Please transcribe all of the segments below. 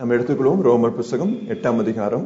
நம்ம எடுத்துக்கொள்வோம் ரோமர் புஸ்தகம் எட்டாம் அதிகாரம்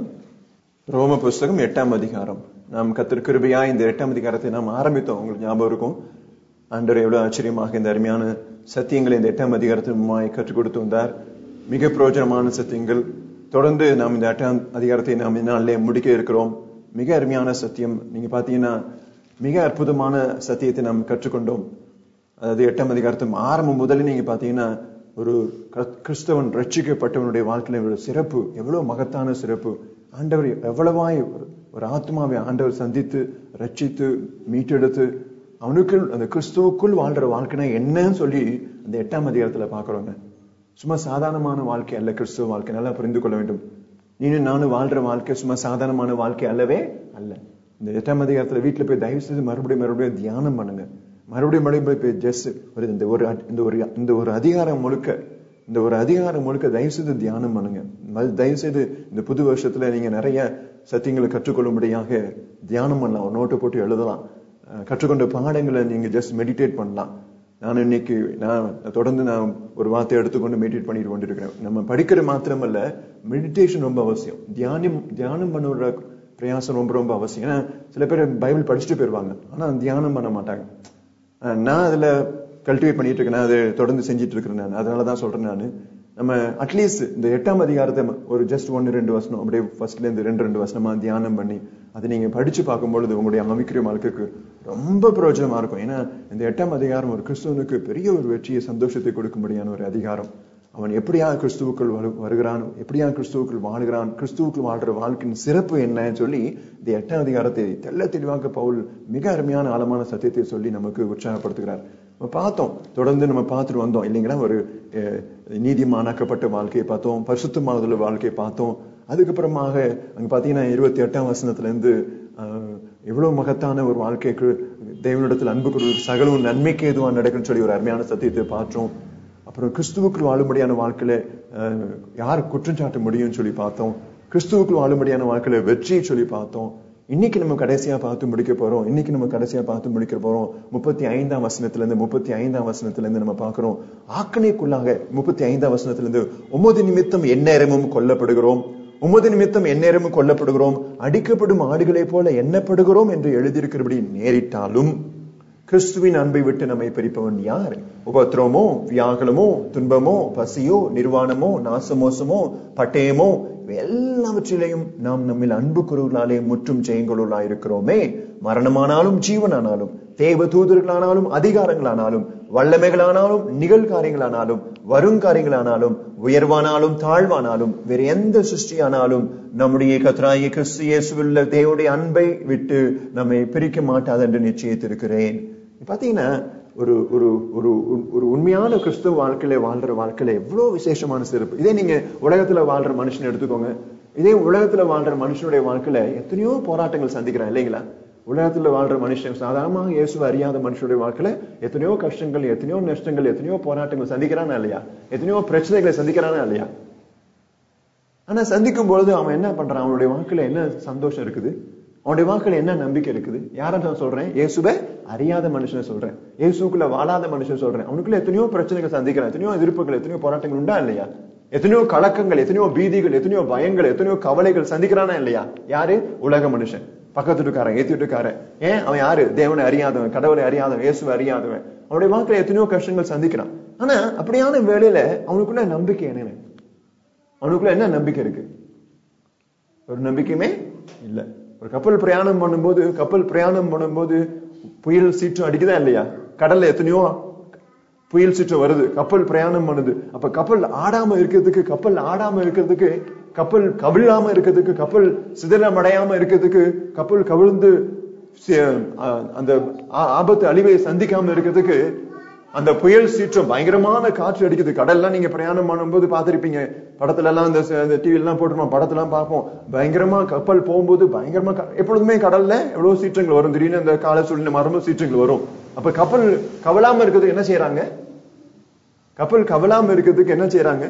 ரோம புஸ்தகம் எட்டாம் அதிகாரம் நாம் கத்திர கிருபையா இந்த எட்டாம் அதிகாரத்தை நாம் ஆரம்பித்தோம் உங்களுக்கு ஞாபகம் இருக்கும் ஆண்டவர் எவ்வளவு ஆச்சரியமாக இந்த அருமையான சத்தியங்களை இந்த எட்டாம் அதிகாரத்தின் மூலமாய் கற்றுக் கொடுத்து வந்தார் மிக பிரயோஜனமான சத்தியங்கள் தொடர்ந்து நாம் இந்த எட்டாம் அதிகாரத்தை நாம் நாளிலே முடிக்க இருக்கிறோம் மிக அருமையான சத்தியம் நீங்க பாத்தீங்கன்னா மிக அற்புதமான சத்தியத்தை நாம் கற்றுக்கொண்டோம் அதாவது எட்டாம் அதிகாரத்தின் ஆரம்பம் முதல்ல நீங்க பாத்தீங்கன்னா ஒரு கிறிஸ்தவன் ரட்சிக்கப்பட்டவனுடைய வாழ்க்கையில ஒரு சிறப்பு எவ்வளவு மகத்தான சிறப்பு ஆண்டவர் எவ்வளவாய் ஒரு ஆத்மாவை ஆண்டவர் சந்தித்து ரட்சித்து மீட்டெடுத்து அவனுக்குள் அந்த கிறிஸ்துவுக்குள் வாழ்ற வாழ்க்கைனா என்னன்னு சொல்லி அந்த எட்டாம் அதிகாரத்துல பாக்குறோங்க சும்மா சாதாரணமான வாழ்க்கை அல்ல கிறிஸ்துவ வாழ்க்கை நல்லா புரிந்து கொள்ள வேண்டும் நீனும் நானும் வாழ்ற வாழ்க்கை சும்மா சாதாரணமான வாழ்க்கை அல்லவே அல்ல இந்த எட்டாம் அதிகாரத்துல வீட்டுல போய் தயவு செய்து மறுபடியும் மறுபடியும் தியானம் பண்ணுங்க மறுபடியும் மறுபடியும் போய் ஜஸ்ட் ஒரு இந்த ஒரு இந்த ஒரு இந்த ஒரு அதிகாரம் முழுக்க இந்த ஒரு அதிகாரம் முழுக்க தயவு செய்து தியானம் பண்ணுங்க தயவு செய்து இந்த புது வருஷத்துல நீங்க நிறைய சத்தியங்களை கற்றுக்கொள்ளும்படியாக தியானம் பண்ணலாம் ஒரு நோட்டை போட்டு எழுதலாம் கற்றுக்கொண்ட பாடங்களை நீங்க ஜஸ்ட் மெடிடேட் பண்ணலாம் நான் இன்னைக்கு நான் தொடர்ந்து நான் ஒரு வார்த்தை எடுத்துக்கொண்டு மெடிடேட் பண்ணிட்டு கொண்டிருக்கிறேன் நம்ம படிக்கிற மாத்திரமல்ல மெடிடேஷன் ரொம்ப அவசியம் தியானம் தியானம் பண்ணுற பிரயாசம் ரொம்ப ரொம்ப அவசியம் ஏன்னா சில பேர் பைபிள் படிச்சுட்டு போயிருவாங்க ஆனா தியானம் பண்ண மாட்டாங்க நான் அதுல கல்டிவேட் பண்ணிட்டு இருக்கேன் அது தொடர்ந்து செஞ்சுட்டு இருக்கிறேன் நான் அதனாலதான் சொல்றேன் நான் நம்ம அட்லீஸ்ட் இந்த எட்டாம் அதிகாரத்தை ஒரு ஜஸ்ட் ஒன்னு ரெண்டு வருஷம் அப்படியே ஃபர்ஸ்ட்ல இருந்து ரெண்டு ரெண்டு வருஷமா தியானம் பண்ணி அதை நீங்க படிச்சு பார்க்கும்பொழுது உங்களுடைய அமைக்கிற வாழ்க்கைக்கு ரொம்ப பிரயோஜனமா இருக்கும் ஏன்னா இந்த எட்டாம் அதிகாரம் ஒரு கிறிஸ்துவனுக்கு பெரிய ஒரு வெற்றியை சந்தோஷத்தை கொடுக்கும்படியான ஒரு அதிகாரம் அவன் எப்படியா கிறிஸ்துவுக்குள் வருகிறான் எப்படியா கிறிஸ்துவுக்குள் வாழ்கிறான் கிறிஸ்துவுக்குள் வாழ்ற வாழ்க்கையின் சிறப்பு என்னன்னு சொல்லி இந்த எட்டாம் அதிகாரத்தை தெல்ல தெளிவாக பவுல் மிக அருமையான ஆழமான சத்தியத்தை சொல்லி நமக்கு உற்சாகப்படுத்துகிறார் நம்ம பார்த்தோம் தொடர்ந்து நம்ம பார்த்துட்டு வந்தோம் இல்லைங்களா ஒரு நீதிமானாக்கப்பட்ட வாழ்க்கையை பார்த்தோம் பரிசுத்தமானதுல வாழ்க்கையை பார்த்தோம் அதுக்கப்புறமாக அங்க பாத்தீங்கன்னா இருபத்தி எட்டாம் வசனத்துல இருந்து எவ்வளவு மகத்தான ஒரு வாழ்க்கைக்கு தேவனிடத்தில் அன்பு கொடுத்து சகலவும் நன்மைக்கு எதுவா நடக்குன்னு சொல்லி ஒரு அருமையான சத்தியத்தை பார்த்தோம் அப்புறம் கிறிஸ்துவுக்குள் வாழும்படியான வாழ்க்கையில யார் குற்றம் சாட்ட முடியும்னு சொல்லி பார்த்தோம் கிறிஸ்துவுக்குள் வாழும்படியான வாழ்க்கையில வெற்றியை சொல்லி பார்த்தோம் இன்னைக்கு நம்ம கடைசியா பார்த்து முடிக்க போறோம் இன்னைக்கு நம்ம கடைசியா பார்த்து முடிக்க போறோம் முப்பத்தி ஐந்தாம் வசனத்துல இருந்து முப்பத்தி ஐந்தாம் வசனத்துல இருந்து நம்ம பாக்குறோம் ஆக்கணைக்குள்ளாக முப்பத்தி ஐந்தாம் வசனத்துல இருந்து ஒன்பது நிமித்தம் எந்நேரமும் கொல்லப்படுகிறோம் உமது நிமித்தம் எந்நேரமும் கொல்லப்படுகிறோம் அடிக்கப்படும் ஆடுகளைப் போல எண்ணப்படுகிறோம் என்று எழுதியிருக்கிறபடி நேரிட்டாலும் கிறிஸ்துவின் அன்பை விட்டு நம்மை பிரிப்பவன் யார் உபத்திரமோ வியாகுலமோ துன்பமோ பசியோ நிர்வாணமோ நாசமோசமோ பட்டயமோ எல்லாவற்றிலையும் நாம் நம்மில் அன்பு குருவர்களாலே முற்றும் ஜெயங்களுள்ளா இருக்கிறோமே மரணமானாலும் ஜீவனானாலும் தேவ தூதர்களானாலும் அதிகாரங்களானாலும் வல்லமைகளானாலும் நிகழ்காரியங்களானாலும் வருங்காரியங்களானாலும் உயர்வானாலும் தாழ்வானாலும் வேறு எந்த சிருஷ்டியானாலும் நம்முடைய கத்ராய கிறிஸ்து இயேசுவில் தேவனுடைய அன்பை விட்டு நம்மை பிரிக்க மாட்டாது என்று நிச்சயித்திருக்கிறேன் பாத்தீங்கன்னா ஒரு ஒரு ஒரு ஒரு உண்மையான கிறிஸ்துவ வாழ்க்கையில வாழ்ற வாழ்க்கையில எவ்வளவு விசேஷமான சிறப்பு இதே நீங்க உலகத்துல வாழ்ற மனுஷன் எடுத்துக்கோங்க இதே உலகத்துல வாழ்ற மனுஷனுடைய வாழ்க்கையில எத்தனையோ போராட்டங்கள் சந்திக்கிறான் இல்லைங்களா உலகத்துல வாழ்ற மனுஷன் சாதாரணமாக இயேசு அறியாத மனுஷனுடைய வாழ்க்கையில எத்தனையோ கஷ்டங்கள் எத்தனையோ நஷ்டங்கள் எத்தனையோ போராட்டங்கள் சந்திக்கிறானா இல்லையா எத்தனையோ பிரச்சனைகளை சந்திக்கிறானா இல்லையா ஆனா சந்திக்கும் பொழுது அவன் என்ன பண்றான் அவனுடைய வாழ்க்கையில என்ன சந்தோஷம் இருக்குது அவனுடைய வாழ்க்கையில என்ன நம்பிக்கை இருக்குது யார நான் சொல்றேன் இயேசுவை அறியாத மனுஷனை சொல்றேன் இயேசுக்குள்ள வாழாத மனுஷன் சொல்றேன் அவனுக்குள்ள எத்தனையோ பிரச்சனைகள் சந்திக்கிறான் எத்தனையோ எதிர்ப்புகள் எத்தனையோ போராட்டங்கள் உண்டா இல்லையா எத்தனையோ கலக்கங்கள் எத்தனையோ பீதிகள் எத்தனையோ பயங்கள் எத்தனையோ கவலைகள் சந்திக்கிறானா இல்லையா யாரு உலக மனுஷன் பக்கத்து வீட்டுக்காரன் ஏத்தி வீட்டுக்காரன் ஏன் அவன் யாரு தேவனை அறியாதவன் கடவுளை அறியாதவன் இயேசுவை அறியாதவன் அவனுடைய வாழ்க்கையில எத்தனையோ கஷ்டங்கள் சந்திக்கிறான் ஆனா அப்படியான வேலையில அவனுக்குள்ள நம்பிக்கை என்ன அவனுக்குள்ள என்ன நம்பிக்கை இருக்கு ஒரு நம்பிக்கையுமே இல்ல ஒரு கப்பல் பிரயாணம் பண்ணும்போது கப்பல் பிரயாணம் பண்ணும்போது புயல் சீற்றம் அடிக்குதா இல்லையா கடல்ல எத்தனையோ புயல் சீற்றம் வருது கப்பல் பிரயாணம் பண்ணுது அப்ப கப்பல் ஆடாம இருக்கிறதுக்கு கப்பல் ஆடாம இருக்கிறதுக்கு கப்பல் கவிழாம இருக்கிறதுக்கு கப்பல் சிதறம் அடையாம இருக்கிறதுக்கு கப்பல் கவிழ்ந்து அந்த ஆபத்து அழிவை சந்திக்காம இருக்கிறதுக்கு அந்த புயல் சீற்றம் பயங்கரமான காற்று அடிக்குது கடல்லாம் நீங்க பிரயாணம் பண்ணும்போது பார்த்திருப்பீங்க படத்துல எல்லாம் இந்த டிவி எல்லாம் போட்டுருவோம் படத்தெல்லாம் பார்ப்போம் பயங்கரமா கப்பல் போகும்போது பயங்கரமா எப்பொழுதுமே கடல்ல எவ்வளவு சீற்றங்கள் வரும் திடீர்னு அந்த கால சூழ்நிலை மரபு சீற்றங்கள் வரும் அப்ப கப்பல் கவலாம இருக்கிறதுக்கு என்ன செய்யறாங்க கப்பல் கவலாம இருக்கிறதுக்கு என்ன செய்யறாங்க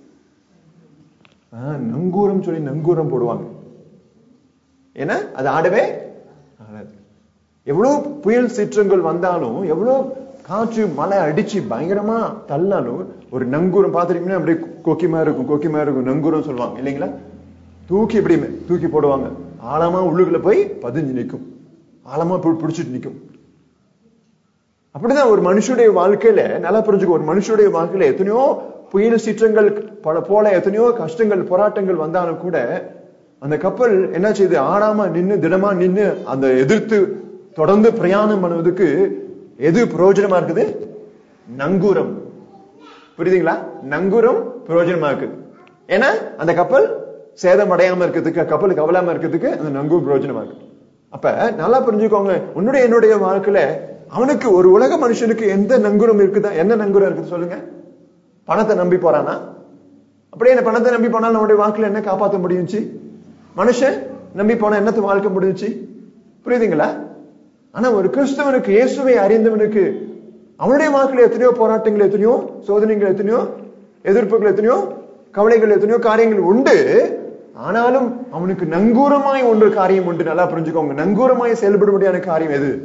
நங்கூரம் சொல்லி நங்கூரம் போடுவாங்க ஏன்னா அது ஆடவே ஆடாது எவ்வளவு புயல் சீற்றங்கள் வந்தாலும் எவ்வளவு காற்று மழை அடிச்சு பயங்கரமா தள்ளாலும் ஒரு நங்கூரம் பாத்துட்டீங்கன்னா அப்படியே கொக்கிமா இருக்கும் கொக்கிமா இருக்கும் நங்கூரம் சொல்லுவாங்க இல்லைங்களா தூக்கி இப்படி தூக்கி போடுவாங்க ஆழமா உள்ளுக்குள்ள போய் பதிஞ்சு நிக்கும் ஆழமா பி- பிடிச்சிட்டு நிக்கும் அப்படிதான் ஒரு மனுஷனுடைய வாழ்க்கையில நல்லா புரிஞ்சுக்கோ ஒரு மனுஷனுடைய வாழ்க்கையில எத்தனையோ புயல் சீற்றங்கள் பல போல எத்தனையோ கஷ்டங்கள் போராட்டங்கள் வந்தாலும் கூட அந்த கப்பல் என்ன செய்யுது ஆடாம நின்னு திடமா நின்னு அந்த எதிர்த்து தொடர்ந்து பிரயாணம் பண்ணுவதற்கு எது பிரயோஜனமா இருக்குது நங்கூரம் புரியுதுங்களா நங்கூரம் பிரயோஜனமா இருக்கு ஏன்னா அந்த கப்பல் சேதம் அடையாம இருக்கிறதுக்கு கப்பல் கவலாம இருக்கிறதுக்கு அந்த நங்கூர் பிரயோஜனமா இருக்கு அப்ப நல்லா புரிஞ்சுக்கோங்க உன்னுடைய என்னுடைய வாழ்க்கையில அவனுக்கு ஒரு உலக மனுஷனுக்கு எந்த நங்குரம் இருக்குதா என்ன நங்குரம் இருக்குது சொல்லுங்க பணத்தை நம்பி போறானா அப்படியே இந்த பணத்தை நம்பி போனால் நம்முடைய வாழ்க்கையில என்ன காப்பாற்ற முடியுச்சு மனுஷன் நம்பி போனா என்னத்து வாழ்க்கை முடிஞ்சுச்சு புரியுதுங்களா ஆனா ஒரு கிறிஸ்தவனுக்கு இயேசுவை அறிந்தவனுக்கு அவனுடைய வாழ்க்கையில எத்தனையோ போராட்டங்கள் எத்தனையோ சோதனைகள் எத்தனையோ எதிர்ப்புகள் எத்தனையோ கவலைகள் எத்தனையோ காரியங்கள் உண்டு ஆனாலும் அவனுக்கு நங்கூரமாய் ஒன்று காரியம் உண்டு நல்லா புரிஞ்சுக்கோங்க நங்கூரமாய் செயல்படும்படியான காரியம் எது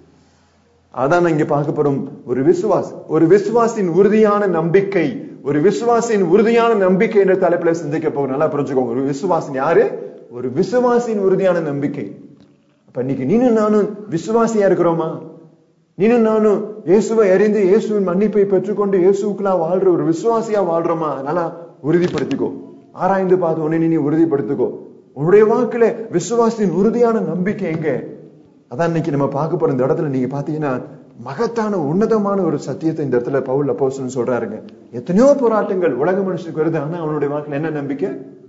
அதான் இங்க பார்க்க போறோம் ஒரு விசுவாஸ் ஒரு விசுவாசின் உறுதியான நம்பிக்கை ஒரு விசுவாசின் உறுதியான நம்பிக்கை என்ற தலைப்புல சிந்திக்க போகிறோம் நல்லா புரிஞ்சுக்கோங்க ஒரு விசுவாசின் யாரு ஒரு விசுவாசின் உறுதியான நம்பிக்கை அப்ப இன்னைக்கு நீனும் நானும் விசுவாசியா இருக்கிறோமா நீனும் நானும் இயேசுவை அறிந்து இயேசுவின் மன்னிப்பை பெற்றுக்கொண்டு இயேசுக்குள்ளா வாழ்ற ஒரு விசுவாசியா வாழ்றோமா நல்லா உறுதிப்படுத்திக்கோ ஆராய்ந்து பார்த்து உன்னை நீ உறுதிப்படுத்திக்கோ உன்னுடைய வாக்குல விசுவாசின் உறுதியான நம்பிக்கை எங்க அதான் இன்னைக்கு நம்ம பார்க்க போற இந்த இடத்துல நீங்க பாத்தீங்கன்னா மகத்தான உன்னதமான ஒரு சத்தியத்தை இந்த இடத்துல பவுல் அப்போஸ்தலன் சொல்றாருங்க எத்தனையோ போராட்டங்கள் உலக மனுஷனுக்கு வருது ஆனா அவனுடைய வாக்குல என்ன நம்பிக்கை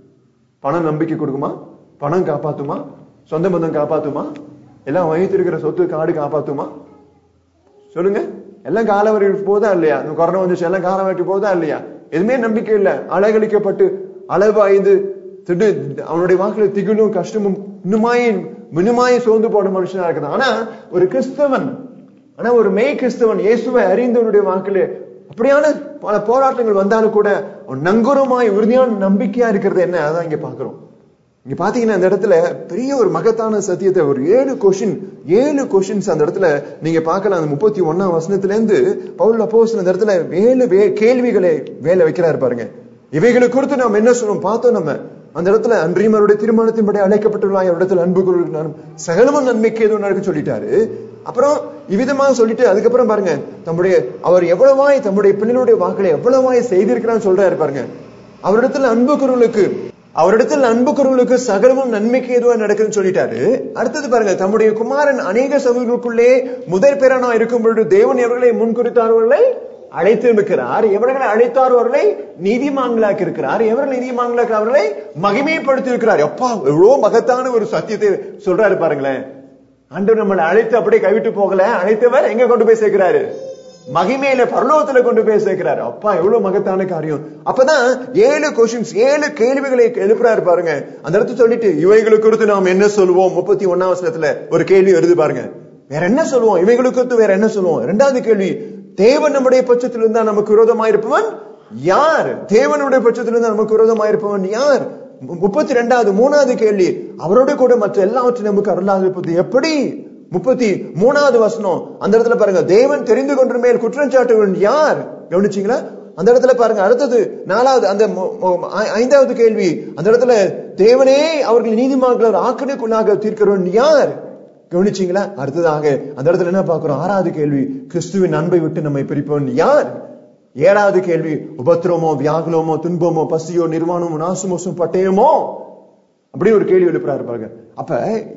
பணம் நம்பிக்கை கொடுக்குமா பணம் காப்பாத்துமா சொந்த பந்தம் காப்பாத்துமா எல்லாம் வைத்திருக்கிற சொத்து காடு காப்பாத்துமா சொல்லுங்க எல்லாம் கால வரி போதா இல்லையா இந்த கொரோனா வந்துச்சு எல்லாம் காலம் வரைக்கும் போதா இல்லையா எதுவுமே நம்பிக்கை இல்ல அலைகழிக்கப்பட்டு அளவாய்ந்து திடு அவனுடைய வாக்குல திகிலும் கஷ்டமும் இன்னுமாய் மினுமாய் சோர்ந்து போன மனுஷனா இருக்குது ஆனா ஒரு கிறிஸ்தவன் ஆனா ஒரு மெய் கிறிஸ்தவன் இயேசுவை அறிந்தவனுடைய வாக்குல அப்படியான பல போராட்டங்கள் வந்தாலும் கூட அவன் நங்குரமாய் உறுதியான நம்பிக்கையா இருக்கிறது என்ன அதான் இங்க பாக்குறோம் இங்க பாத்தீங்கன்னா அந்த இடத்துல பெரிய ஒரு மகத்தான சத்தியத்தை ஒரு ஏழு கொஷின் ஏழு கொஷின்ஸ் அந்த இடத்துல நீங்க பார்க்கலாம் அந்த முப்பத்தி ஒன்னாம் வசனத்துல இருந்து பவுல் அப்போஸ் அந்த இடத்துல ஏழு வே- கேள்விகளை வேலை வைக்கிறாரு பாருங்க இவைகளை குறித்து நாம் என்ன சொல்லணும் பார்த்தோம் நம்ம அந்த இடத்துல அன்றியும் அவருடைய திருமணத்தின்படி அழைக்கப்பட்டுள்ளாய் இடத்துல அன்பு கூறுகிறான் சகலமும் நன்மைக்கு எதுவும் நடக்க சொல்லிட்டாரு அப்புறம் இவ்விதமாக சொல்லிட்டு அதுக்கப்புறம் பாருங்க தம்முடைய அவர் எவ்வளவாய் தம்முடைய பிள்ளைகளுடைய வாக்களை எவ்வளவாய் செய்திருக்கிறான்னு சொல்றாரு பாருங்க அவரிடத்துல அன்பு குரலுக்கு அவரிடத்தில் அன்பு குரலுக்கு சகலமும் நன்மைக்கு எதுவா நடக்குதுன்னு சொல்லிட்டாரு அடுத்தது பாருங்க தம்முடைய குமாரன் அநேக சமூகங்களுக்குள்ளே முதற் பேரனா இருக்கும் பொழுது தேவன் எவர்களை முன்குறித்தார்வர்களை அழைத்திருக்கிறார் எவர்களை அழைத்தார் அவர்களை நீதிமான்களாக்கி இருக்கிறார் எவர்கள் நீதிமான்களாக்கி அவர்களை மகிமைப்படுத்தி இருக்கிறார் எப்பா எவ்வளவு மகத்தான ஒரு சத்தியத்தை சொல்றாரு பாருங்களேன் ஆண்டவர் நம்மளை அழைத்து அப்படியே கைவிட்டு போகல அழைத்தவர் எங்க கொண்டு போய் சேர்க்கிறாரு மகிமையில பரலோகத்துல கொண்டு போய் சேர்க்கிறாரு அப்பா எவ்வளவு மகத்தான காரியம் அப்பதான் ஏழு கொஸ்டின்ஸ் ஏழு கேள்விகளை எழுப்புறாரு பாருங்க அந்த இடத்துல சொல்லிட்டு இவைகளை குறித்து நாம் என்ன சொல்லுவோம் முப்பத்தி ஒன்னாம் வசனத்துல ஒரு கேள்வி வருது பாருங்க வேற என்ன சொல்லுவோம் இவைகளை குறித்து வேற என்ன சொல்லுவோம் இரண்டாவது கேள்வி தேவன் நம்முடைய பட்சத்தில் இருந்தா நமக்கு விரோதமாயிருப்பவன் யார் தேவனுடைய பட்சத்தில் இருந்தா நமக்கு விரோதமாயிருப்பவன் யார் மு- முப்பத்தி ரெண்டாவது மூணாவது கேள்வி அவரோட கூட மற்ற எல்லாவற்றையும் நமக்கு அருளாக இருப்பது எப்படி முப்பத்தி மூணாவது வசனம் அந்த இடத்துல பாருங்க தேவன் தெரிந்து கொன்ற மேல் குற்றம் சாட்டுவன் யார் கவனிச்சீங்களா அந்த இடத்துல பாருங்க அடுத்தது நாலாவது அந்த மு- மு- ஐ- ஐந்தாவது கேள்வி அந்த இடத்துல தேவனே அவர்கள் நீதிமன்ற ஆக்கணுக்குள்ளாக தீர்க்கிறவன் யார் கவனிச்சீங்களா அடுத்ததாக அந்த இடத்துல என்ன பார்க்கிறோம் ஆறாவது கேள்வி கிறிஸ்துவின் அன்பை விட்டு நம்மை பிரிப்பவன் யார் ஏழாவது கேள்வி உபத்திரமோ வியாகுலமோ துன்பமோ பசியோ நிர்வாணமோ நாசுமோசம் பட்டயமோ அப்படி ஒரு கேள்வி எழுப்புறாரு பாருங்க அப்ப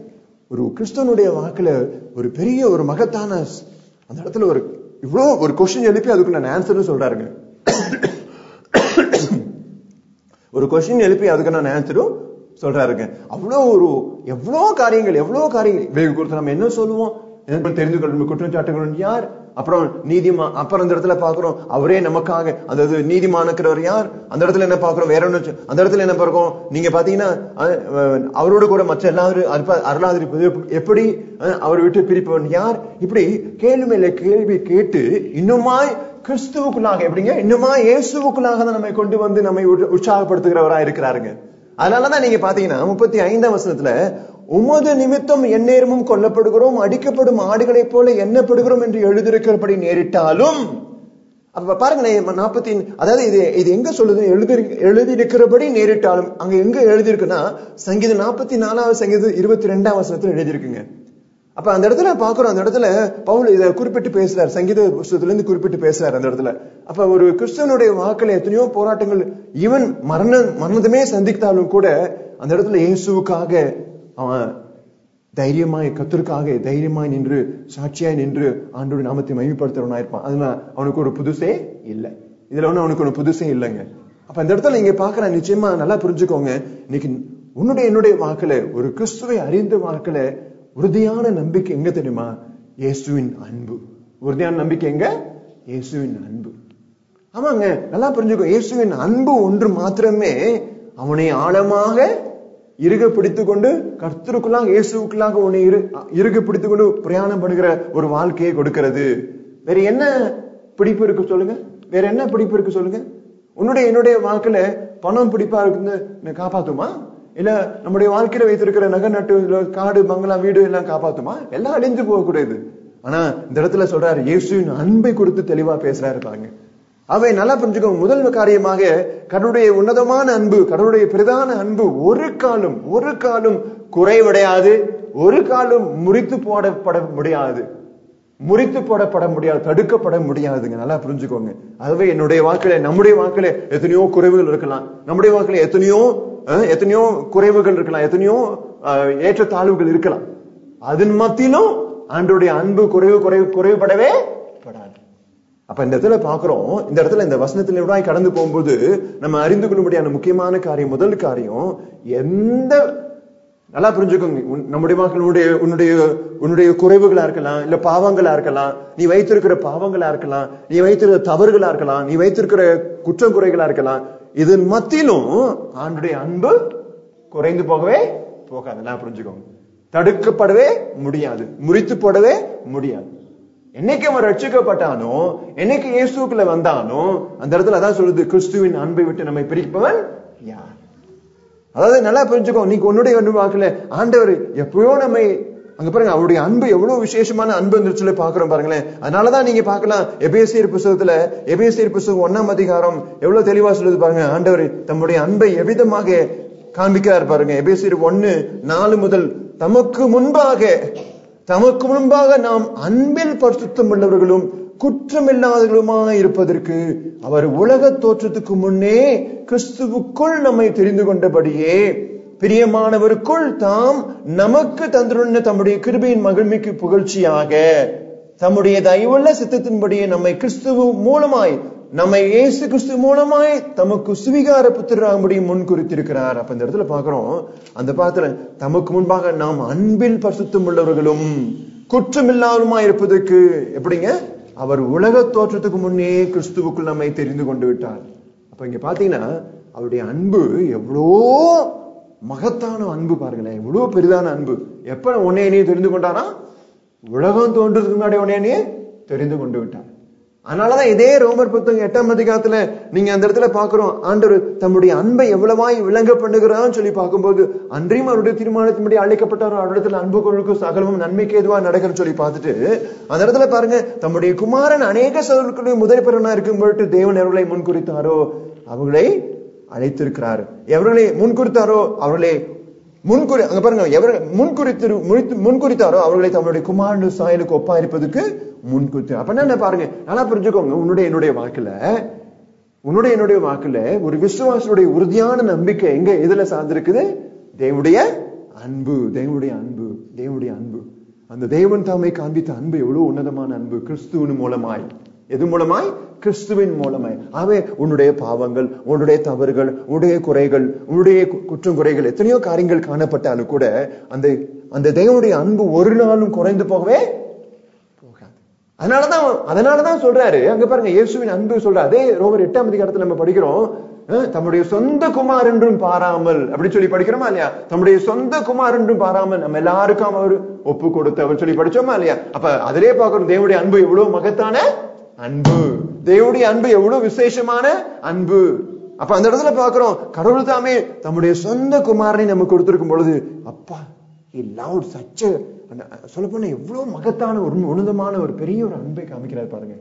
ஒரு கிறிஸ்தவனுடைய வாக்குல ஒரு பெரிய ஒரு மகத்தான ஸ்- அந்த இடத்துல ஒரு இவ்வளவு ஒரு கொஸ்டின் எழுப்பி அதுக்கு நான் ஆன்சரும் சொல்றாருங்க ஒரு கொஸ்டின் எழுப்பி அதுக்கு நான் ஆன்சரும் சொல்றாருங்க அவ்வளவு ஒரு எவ்வளவு காரியங்கள் எவ்வளவு காரியங்கள் இவைகள் குறித்து நம்ம என்ன சொல்லுவோம் என்ன தெரிந்து கொள்ளும் குற்றச்சாட்டுகள் யார் அப்புறம் நீதிமா அப்புறம் அந்த இடத்துல பாக்குறோம் அவரே நமக்காக அதாவது நீதிமானுக்கிறவர் யார் அந்த இடத்துல என்ன பாக்குறோம் வேற ஒண்ணு அந்த இடத்துல என்ன பார்க்கிறோம் நீங்க பாத்தீங்கன்னா அஹ், அஹ், அவரோடு கூட மற்ற எல்லாரும் அற்ப- அருளாதிருப்பது எப்படி அஹ், அவர் விட்டு பிரிப்பவன் யார் இப்படி கேள்வி மேல கேள்வி கேட்டு இன்னுமாய் கிறிஸ்துவுக்குள்ளாக எப்படிங்க இன்னுமா இயேசுவுக்குள்ளாக தான் நம்மை கொண்டு வந்து நம்மை உற்ச- உற்சாகப்படுத்துகிறவரா இருக்கிறாருங்க அதனாலதான் நீங்க பாத்தீங்கன்னா முப்பத்தி ஐந்தாம் வசனத்துல உமது நிமித்தம் எந்நேரமும் கொல்லப்படுகிறோம் அடிக்கப்படும் ஆடுகளைப் போல எண்ணப்படுகிறோம் என்று எழுதியிருக்கிறபடி நேரிட்டாலும் அப்ப பாருங்களேன் நாற்பத்தி அதாவது இது இது எங்க சொல்லுது எழுதி எழுதியிருக்கிறபடி நேரிட்டாலும் அங்க எங்க எழுதியிருக்குன்னா சங்கீதம் நாற்பத்தி நாலாவது சங்கீதம் இருபத்தி ரெண்டாம் வசனத்துல எழுதியிருக்குங்க அப்ப அந்த இடத்துல பாக்குறோம் அந்த இடத்துல பவுல் இதை குறிப்பிட்டு பேசுறாரு சங்கீத புஸ்தகத்துல இருந்து குறிப்பிட்டு பேசுறாரு அந்த இடத்துல அப்ப ஒரு கிறிஸ்தவனுடைய வாக்குல எத்தனையோ போராட்டங்கள் ஈவன் மரண மரணமே சந்தித்தாலும் கூட அந்த இடத்துல இயேசுவுக்காக அவன் தைரியமாய் கத்திற்காக தைரியமாய் நின்று சாட்சியாய் நின்று ஆண்டோட நாமத்தை மகிமைப்படுத்துறவனா இருப்பான் அதனால அவனுக்கு ஒரு புதுசே இல்லை இதுல ஒண்ணு அவனுக்கு ஒரு புதுசே இல்லைங்க அப்ப அந்த இடத்துல நீங்க பாக்குற நிச்சயமா நல்லா புரிஞ்சுக்கோங்க இன்னைக்கு உன்னுடைய என்னுடைய வாக்குல ஒரு கிறிஸ்துவை அறிந்த வாக்குல உறுதியான நம்பிக்கை எங்க தெரியுமா இயேசுவின் அன்பு உறுதியான நம்பிக்கை எங்க இயேசுவின் அன்பு ஆமாங்க நல்லா புரிஞ்சுக்கோ இயேசுவின் அன்பு ஒன்று மாத்திரமே அவனை ஆழமாக இறுக பிடித்துக் கொண்டு கர்த்தருக்குள்ளாக இயேசுக்குள்ளாக உன்னை இரு இறுக பிடித்துக் கொண்டு பிரயாணம் பண்ணுகிற ஒரு வாழ்க்கையை கொடுக்கிறது வேற என்ன பிடிப்பு இருக்கு சொல்லுங்க வேற என்ன பிடிப்பு இருக்கு சொல்லுங்க உன்னுடைய என்னுடைய வாழ்க்கையில பணம் பிடிப்பா இருக்குன்னு காப்பாத்துமா இல்ல நம்முடைய வாழ்க்கையில வைத்திருக்கிற நகை நட்டு இல்ல காடு பங்களா வீடு எல்லாம் காப்பாத்துமா எல்லாம் அழிஞ்சு போகக்கூடாது ஆனா இந்த இடத்துல சொல்றாரு இயேசுவின் அன்பை குறித்து தெளிவா பேசுறாரு பாருங்க அவை நல்லா புரிஞ்சுக்கோங்க முதல் காரியமாக கடவுளுடைய உன்னதமான அன்பு கடவுளுடைய பிரதான அன்பு ஒரு காலம் ஒரு காலம் குறைவடையாது ஒரு காலம் முறித்து போடப்பட முடியாது முறித்து போடப்பட முடியாது தடுக்கப்பட முடியாதுங்க நல்லா புரிஞ்சுக்கோங்க அதுவே என்னுடைய வாக்கில நம்முடைய வாக்கில எத்தனையோ குறைவுகள் இருக்கலாம் நம்முடைய வாக்கில எத்தனையோ எத்தனையோ குறைவுகள் இருக்கலாம் எத்தனையோ ஏற்றத்தாழ்வுகள் இருக்கலாம் அதன் மத்தியிலும் ஆண்டோடைய அன்பு குறைவு குறைவு குறைவுபடவே படாது அப்ப இந்த இடத்துல பாக்குறோம் இந்த இடத்துல இந்த வசனத்துல விடாய் கடந்து போகும்போது நம்ம அறிந்து கொள்ளும்படியான முக்கியமான காரியம் முதல் காரியம் எந்த நல்லா புரிஞ்சுக்கோங்க நம்முடைய மக்களுடைய உன்னுடைய உன்னுடைய குறைவுகளா இருக்கலாம் இல்ல பாவங்களா இருக்கலாம் நீ வைத்திருக்கிற பாவங்களா இருக்கலாம் நீ வைத்திருக்கிற தவறுகளா இருக்கலாம் நீ வைத்திருக்கிற குற்றம் குறைகளா இருக்கலாம் இதன் மத்தியிலும் ஆண்டுடைய அன்பு குறைந்து போகவே போகாது நல்லா புரிஞ்சுக்கோங்க தடுக்கப்படவே முடியாது முறித்து போடவே முடியாது என்னைக்கு அவன் ரட்சிக்கப்பட்டானோ என்னைக்கு இயேசுக்குள்ள வந்தானோ அந்த இடத்துல அதான் சொல்லுது கிறிஸ்துவின் அன்பை விட்டு நம்மை பிரிப்பவன் யார் அதாவது நல்லா புரிஞ்சுக்கோ நீ உன்னுடைய அன்பு வாக்குல ஆண்டவர் எப்பயோ நம்மை அங்க பாருங்க அவருடைய அன்பு எவ்வளவு விசேஷமான அன்பு சொல்லி பாக்குறோம் பாருங்களேன் அதனாலதான் நீங்க பாக்கலாம் எபேசியர் புஸ்தகத்துல எபேசியர் புஸ்தகம் ஒன்னாம் அதிகாரம் எவ்வளவு தெளிவா சொல்லுது பாருங்க ஆண்டவர் தம்முடைய அன்பை எவ்விதமாக காண்பிக்கிறார் பாருங்க எபேசியர் ஒன்னு நாலு முதல் தமக்கு முன்பாக தமக்கு முன்பாக நாம் அன்பில் பரிசுத்தம் உள்ளவர்களும் குற்றமில்லாதவர்களுமாக இருப்பதற்கு அவர் உலக தோற்றத்துக்கு முன்னே கிறிஸ்துவுக்குள் நம்மை தெரிந்து கொண்டபடியே பிரியமானவருக்குள் தாம் நமக்கு தந்துள்ள தம்முடைய கிருபையின் மகிழ்மைக்கு புகழ்ச்சியாக தம்முடைய தயவுள்ள சித்தத்தின்படியே நம்மை கிறிஸ்துவ மூலமாய் நம்மை இயேசு கிறிஸ்து மூலமாய் தமக்கு சுவிகார புத்திராகும்படி முன் குறித்திருக்கிறார் அப்ப இந்த இடத்துல பாக்குறோம் அந்த பாத்திர தமக்கு முன்பாக நாம் அன்பில் பரிசுத்தம் உள்ளவர்களும் குற்றமில்லாதவருமாய் இருப்பதற்கு எப்படிங்க அவர் உலக தோற்றத்துக்கு முன்னே கிறிஸ்துவுக்குள் நம்மை தெரிந்து கொண்டு விட்டார் அப்ப இங்க பாத்தீங்கன்னா அவருடைய அன்பு எவ்வளோ மகத்தான அன்பு பாருங்களேன் எவ்வளவு பெரிதான அன்பு எப்ப உன்னை நீ தெரிந்து கொண்டானா உலகம் தோன்றதுக்கு முன்னாடி உடனே தெரிந்து கொண்டு விட்டார் அதனாலதான் இதே ரோமர் புத்தகம் எட்டாம் அதிகாரத்துல நீங்க அந்த இடத்துல பாக்குறோம் ஆண்டவர் தம்முடைய அன்பை எவ்வளவாய் விளங்க பண்ணுகிறான்னு சொல்லி பார்க்கும்போது அன்றையும் அவருடைய தீர்மானத்தின்படி அழைக்கப்பட்டவர் அவரிடத்துல அன்பு கொள்ளுக்கும் சகலமும் நன்மைக்கு எதுவா நடக்குன்னு சொல்லி பார்த்துட்டு அந்த இடத்துல பாருங்க தம்முடைய குமாரன் அநேக சகலுக்குள்ளே முதல் பிறனா இருக்கும் பொழுது தேவன் எவர்களை முன்குறித்தாரோ அவர்களை அழைத்திருக்கிறார் எவர்களை முன்குறித்தாரோ அவர்களை முன்குறி அங்க பாருங்க எவர் முன்குறித்து முன்குறித்தாரோ அவர்களை தம்முடைய குமாரனு சாயலுக்கு ஒப்பா இருப்பதுக்கு முன்குறித்து அப்ப என்ன பாருங்க நல்லா புரிஞ்சுக்கோங்க உன்னுடைய என்னுடைய வாக்குல உன்னுடைய என்னுடைய வாக்குல ஒரு விசுவாசனுடைய உறுதியான நம்பிக்கை எங்க எதுல சார்ந்திருக்குது தேவனுடைய அன்பு தேவனுடைய அன்பு தேவனுடைய அன்பு அந்த தேவன் தாமை காண்பித்த அன்பு எவ்வளவு உன்னதமான அன்பு கிறிஸ்துவின் மூலமாய் எது மூலமாய் கிறிஸ்துவின் மூலமாய் ஆகவே உன்னுடைய பாவங்கள் உன்னுடைய தவறுகள் உன்னுடைய குறைகள் உன்னுடைய குற்றம் குறைகள் எத்தனையோ காரியங்கள் காணப்பட்டாலும் கூட அந்த அந்த தேவனுடைய அன்பு ஒரு நாளும் குறைந்து போகவே போகாது அதனாலதான் அதனாலதான் சொல்றாரு அங்க பாருங்க இயேசுவின் அன்பு சொல்ற அதே ரோமர் எட்டாம் அதிகாரத்துல நம்ம படிக்கிறோம் தம்முடைய சொந்த குமார் என்றும் பாராமல் அப்படி சொல்லி படிக்கிறோமா இல்லையா தம்முடைய சொந்த குமார் என்றும் பாராமல் நம்ம எல்லாருக்கும் அவர் ஒப்பு கொடுத்தவர் சொல்லி படிச்சோமா இல்லையா அப்ப அதிலே பாக்குறோம் தேவனுடைய அன்பு எவ்வளவு மகத்தான அன்பு தேவனுடைய அன்பு எவ்வளவு விசேஷமான அன்பு அப்ப அந்த இடத்துல பாக்குறோம் கடவுள் தாமே தம்முடைய சொந்த குமாரனை நம்ம கொடுத்திருக்கும் பொழுது அப்பா லவ் சச்ச சொல்ல போனா எவ்வளவு மகத்தான ஒரு உன்னதமான ஒரு பெரிய ஒரு அன்பை காமிக்கிறார் பாருங்க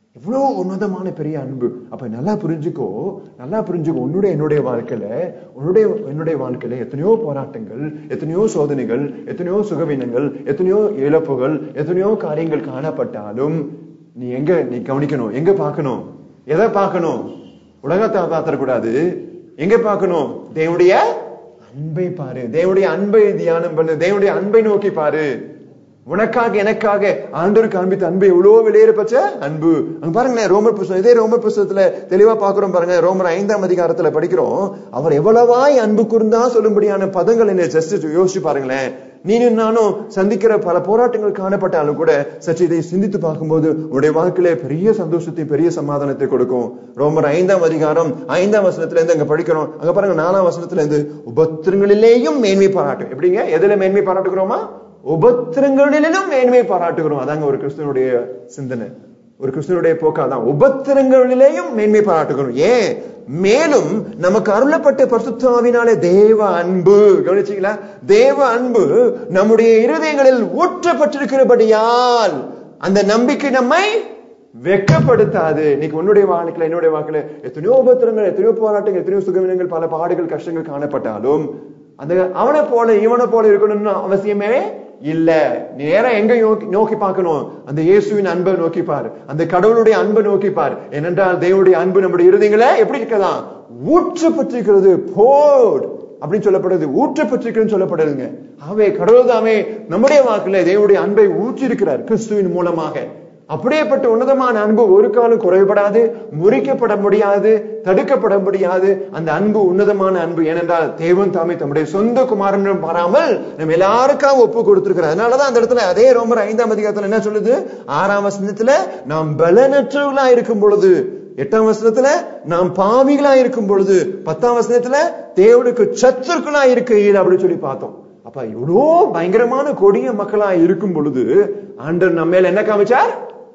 எவ்வளவு உன்னதமான பெரிய அன்பு அப்ப நல்லா புரிஞ்சுக்கோ நல்லா புரிஞ்சுக்கோ உன்னுடைய என்னுடைய வாழ்க்கையில உன்னுடைய என்னுடைய வாழ்க்கையில எத்தனையோ போராட்டங்கள் எத்தனையோ சோதனைகள் எத்தனையோ சுகவீனங்கள் எத்தனையோ இழப்புகள் எத்தனையோ காரியங்கள் காணப்பட்டாலும் நீ எங்க நீ கவனிக்கணும் எங்க பார்க்கணும் எதை பார்க்கணும் உலகத்தை பாத்திரக்கூடாது எங்க பார்க்கணும் தேவனுடைய அன்பை பாரு தேவனுடைய அன்பை தியானம் பண்ணு தேவனுடைய அன்பை நோக்கி பாரு உனக்காக எனக்காக ஆண்டவர் காண்பித்த அன்பு எவ்வளவு வெளியேறப்பச்ச அன்பு அங்க பாருங்களேன் ரோமர் புஸ்தகம் இதே ரோமர் புஸ்தகத்துல தெளிவா பாக்குறோம் பாருங்க ரோமர் ஐந்தாம் அதிகாரத்துல படிக்கிறோம் அவர் எவ்வளவாய் அன்பு கூர்ந்தா சொல்லும்படியான பதங்கள் என்ன ஜஸ்ட் யோசிச்சு பாருங்களேன் நீனும் நானும் சந்திக்கிற பல போராட்டங்கள் காணப்பட்டாலும் கூட சற்று இதை சிந்தித்து பார்க்கும்போது உன்னுடைய வாழ்க்கையில பெரிய சந்தோஷத்தை பெரிய சமாதானத்தை கொடுக்கும் ரோமர் ஐந்தாம் அதிகாரம் ஐந்தாம் வசனத்துல இருந்து அங்க படிக்கிறோம் அங்க பாருங்க நாலாம் வசனத்துல இருந்து உபத்திரங்களிலேயும் மேன்மை பாராட்டும் எப்படிங்க எதுல மேன்மை பாராட்டுகிறோமா உபத்திரங்களிலும் மேன்மை பாராட்டுகிறோம் அதாங்க ஒரு கிறிஸ்தனுடைய சிந்தனை ஒரு கிறிஸ்தனுடைய போக்காதான் உபத்திரங்களிலேயும் மேன்மை பாராட்டுகிறோம் ஏன் மேலும் நமக்கு அருளப்பட்ட பரிசுத்தாவினாலே தேவ அன்பு கவனிச்சீங்களா தேவ அன்பு நம்முடைய இருதயங்களில் ஊற்றப்பட்டிருக்கிறபடியால் அந்த நம்பிக்கை நம்மை வெக்கப்படுத்தாது இன்னைக்கு உன்னுடைய வாழ்க்கையில என்னுடைய வாழ்க்கையில எத்தனையோ உபத்திரங்கள் எத்தனையோ போராட்டங்கள் எத்தனையோ சுகவினங்கள் பல பாடுகள் கஷ்டங்கள் காணப்பட்டாலும் அந்த அவனை போல இவனை போல இருக்கணும்னு அவசியமே இல்ல நேரா எங்க நோக்கி- நோக்கி பார்க்கணும் அந்த இயேசுவின் அன்பை நோக்கி பாரு அந்த கடவுளுடைய அன்பை நோக்கி பாரு ஏனென்றால் தேவனுடைய அன்பு நம்முடைய இருதயங்கள எப்படி இருக்கதான் ஊற்றப்பட்டிருக்கிறது போட் அப்படின்னு சொல்லப்படுது ஊற்றப்பட்டிருக்கிறதுன்னு சொல்லப்படுதுங்க ஆவே கடவுள் தாமே நம்முடைய வாக்குல தேவனுடைய அன்பை ஊற்றி இருக்கிறார் கிறிஸ்துவின் மூலமாக அப்படியேப்பட்ட உன்னதமான அன்பு ஒரு காலம் குறைபடாது முறிக்கப்பட முடியாது தடுக்கப்பட முடியாது அந்த அன்பு உன்னதமான அன்பு ஏனென்றால் தேவன் தாமே தம்முடைய சொந்த குமாரனும் பாராமல் நம்ம எல்லாருக்காக ஒப்பு கொடுத்திருக்கிறார் அதனாலதான் அந்த இடத்துல அதே ரோமர் ஐந்தாம் அதிகாரத்துல என்ன சொல்லுது ஆறாம் வசனத்துல நாம் பலனற்றவர்களா இருக்கும் பொழுது எட்டாம் வசனத்துல நாம் பாவிகளா இருக்கும் பொழுது பத்தாம் வசனத்துல தேவனுக்கு சத்துருக்களா இருக்கையில் அப்படின்னு சொல்லி பார்த்தோம் அப்ப இவ்வளோ பயங்கரமான கொடிய மக்களா இருக்கும் பொழுது ஆண்டவர் நம்ம மேல என்ன காமிச்சார்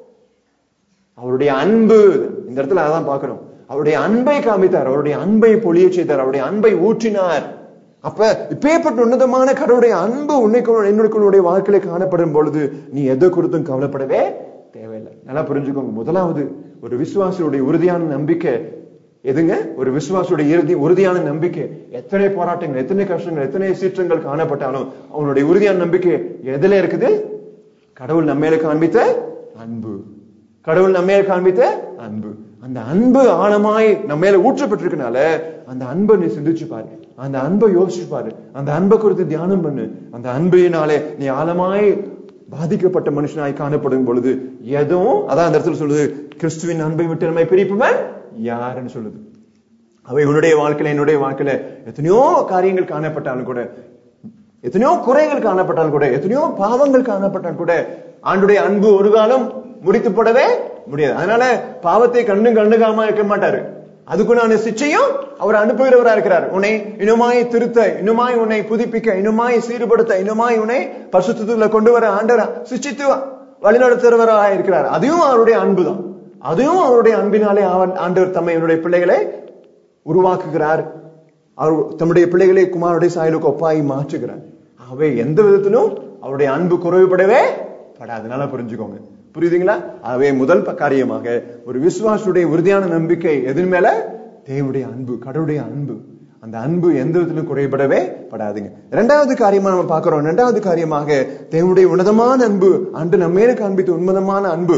அவருடைய அன்பு இந்த இடத்துல அதான் பார்க்கணும் அவருடைய அன்பை காமித்தார் அவருடைய அன்பை பொழிய செய்தார் அவருடைய அன்பை ஊற்றினார் அப்ப இப்பேற்பட்ட உன்னதமான கடவுளுடைய அன்பு உன்னைக்குள் என்னுடைய வாழ்க்கையில காணப்படும் பொழுது நீ எதை குறித்தும் கவலைப்படவே தேவையில்லை நல்லா புரிஞ்சுக்கோங்க முதலாவது ஒரு விசுவாசியுடைய உறுதியான நம்பிக்கை எதுங்க ஒரு விசுவாசியுடைய இறுதி உறுதியான நம்பிக்கை எத்தனை போராட்டங்கள் எத்தனை கஷ்டங்கள் எத்தனை சீற்றங்கள் காணப்பட்டாலும் அவனுடைய உறுதியான நம்பிக்கை எதுல இருக்குது கடவுள் நம்ம மேல காண்பித்த அன்பு கடவுள் நம்ம மேல காண்பித்த அன்பு அந்த அன்பு ஆழமாய் நம்ம மேல ஊற்றப்பட்டிருக்கனால அந்த அன்பை நீ சிந்திச்சு பாரு அந்த அன்பை யோசிச்சு பாரு அந்த அன்பை குறித்து தியானம் பண்ணு அந்த அன்பினாலே நீ ஆழமாய் பாதிக்கப்பட்ட மனுஷனாய் காணப்படும் பொழுது எதுவும் அதான் அந்த இடத்துல சொல்லுது கிறிஸ்துவின் அன்பை விட்டு நம்மை பிரிப்பவன் யாருன்னு சொல்லுது அவை உன்னுடைய வாழ்க்கையில என்னுடைய வாழ்க்கையில எத்தனையோ காரியங்கள் காணப்பட்டாலும் கூட எத்தனையோ குறைகள் காணப்பட்டாலும் கூட எத்தனையோ பாவங்கள் காணப்பட்டாலும் கூட ஆண்டுடைய அன்பு ஒரு காலம் முடித்து போடவே முடியாது அதனால பாவத்தை கண்ணு கண்ணுகாம இருக்க மாட்டாரு அதுக்குண்டான சிச்சையும் அவர் அனுப்புகிறவரா இருக்கிறார் உன்னை இன்னுமாய் திருத்த இன்னுமாய் உன்னை புதுப்பிக்க இன்னுமாய் சீர்படுத்த இன்னுமாய் உன்னை பரிசுத்தத்துல கொண்டு வர ஆண்டரா சிச்சித்து வழிநடத்துறவராக இருக்கிறார் அதுவும் அவருடைய அன்புதான் அதுவும் அவருடைய அன்பினாலே அவன் ஆண்டவர் தம்மை என்னுடைய பிள்ளைகளை உருவாக்குகிறார் அவர் தம்முடைய பிள்ளைகளை குமாருடைய சாயலுக்கு ஒப்பாய் மாற்றுகிறார் ஆகவே எந்த விதத்திலும் அவருடைய அன்பு குறைவுபடவே படாது நல்லா புரிஞ்சுக்கோங்க புரியுதுங்களா ஆகவே முதல் ப- காரியமாக ஒரு விசுவாசுடைய உறுதியான நம்பிக்கை எதன் மேல தேவனுடைய அன்பு கடவுளுடைய அன்பு அந்த அன்பு எந்த விதத்திலும் குறைபடவே படாதுங்க இரண்டாவது காரியமா நம்ம பார்க்கிறோம் இரண்டாவது காரியமாக தேவனுடைய உன்னதமான அன்பு அன்று நம்ம மேல காண்பித்த உன்னதமான அன்பு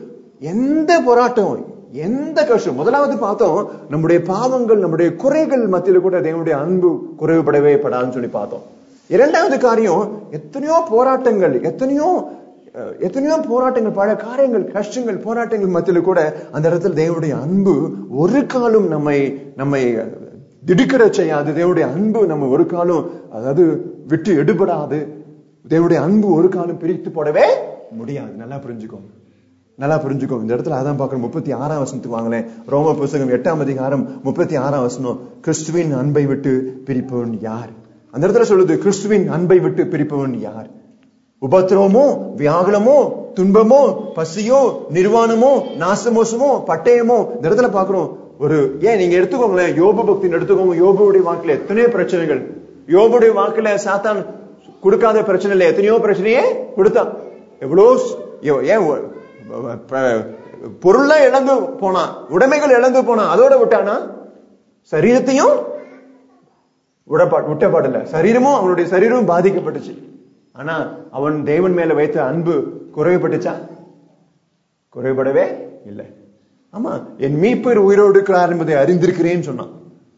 எந்த போராட்டம் எந்த கஷ்டம் முதலாவது பார்த்தோம் நம்முடைய பாவங்கள் நம்முடைய குறைகள் மத்தியில கூட தேவனுடைய அன்பு குறைவுபடவே படாதுன்னு சொல்லி பார்த்தோம் இரண்டாவது காரியம் எத்தனையோ போராட்டங்கள் எத்தனையோ அஹ், எத்தனையோ போராட்டங்கள் பல காரியங்கள் கஷ்டங்கள் போராட்டங்கள் மத்தியில கூட அந்த இடத்துல தேவனுடைய அன்பு ஒரு காலம் நம்மை நம்மை திடுக்கிற செய்யாது தேவனுடைய அன்பு நம்ம ஒரு காலம் அதாவது விட்டு எடுபடாது தேவனுடைய அன்பு ஒரு காலம் பிரித்து போடவே முடியாது நல்லா புரிஞ்சுக்கோங்க நல்லா புரிஞ்சுக்கோங்க இந்த இடத்துல அதான் பார்க்கணும் முப்பத்தி ஆறாம் வசனத்துக்கு வாங்களேன் ரோம புஸ்தகம் எட்டாம் அதிகாரம் முப்பத்தி ஆறாம் வசனம் கிறிஸ்துவின் அன்பை விட்டு பிரிப்பவன் யார் அந்த இடத்துல சொல்லுது கிறிஸ்துவின் அன்பை விட்டு பிரிப்பவன் யார் உபத்திரவமோ வியாகுலமோ துன்பமோ பசியோ நிர்வாணமோ நாசமோசமோ பட்டயமோ இந்த இடத்துல பாக்குறோம் ஒரு ஏன் நீங்க எடுத்துக்கோங்களேன் யோபு பக்தின்னு எடுத்துக்கோங்க யோபுடைய வாக்குல எத்தனையோ பிரச்சனைகள் யோபுடைய வாக்குல சாத்தான் கொடுக்காத பிரச்சனை இல்லை எத்தனையோ பிரச்சனையே கொடுத்தான் எவ்வளோ ஸ்- யோ- ஏன் ஒ- ப- பொருள்லாம் இழந்து போனான் உடைமைகள் இழந்து போனான் அதோட விட்டானா சரீரத்தையும் விடப்பா விட்டப்பாடல சரீரமும் அவனுடைய சரீரமும் பாதிக்கப்பட்டுச்சு ஆனா அவன் தேவன் மேல வைத்த அன்பு குறைவுபட்டுச்சா குறைபடவே இல்லை ஆமா என் மீட்பர் உயிரோடு இருக்கிறார் என்பதை அறிந்திருக்கிறேன்னு சொன்னான்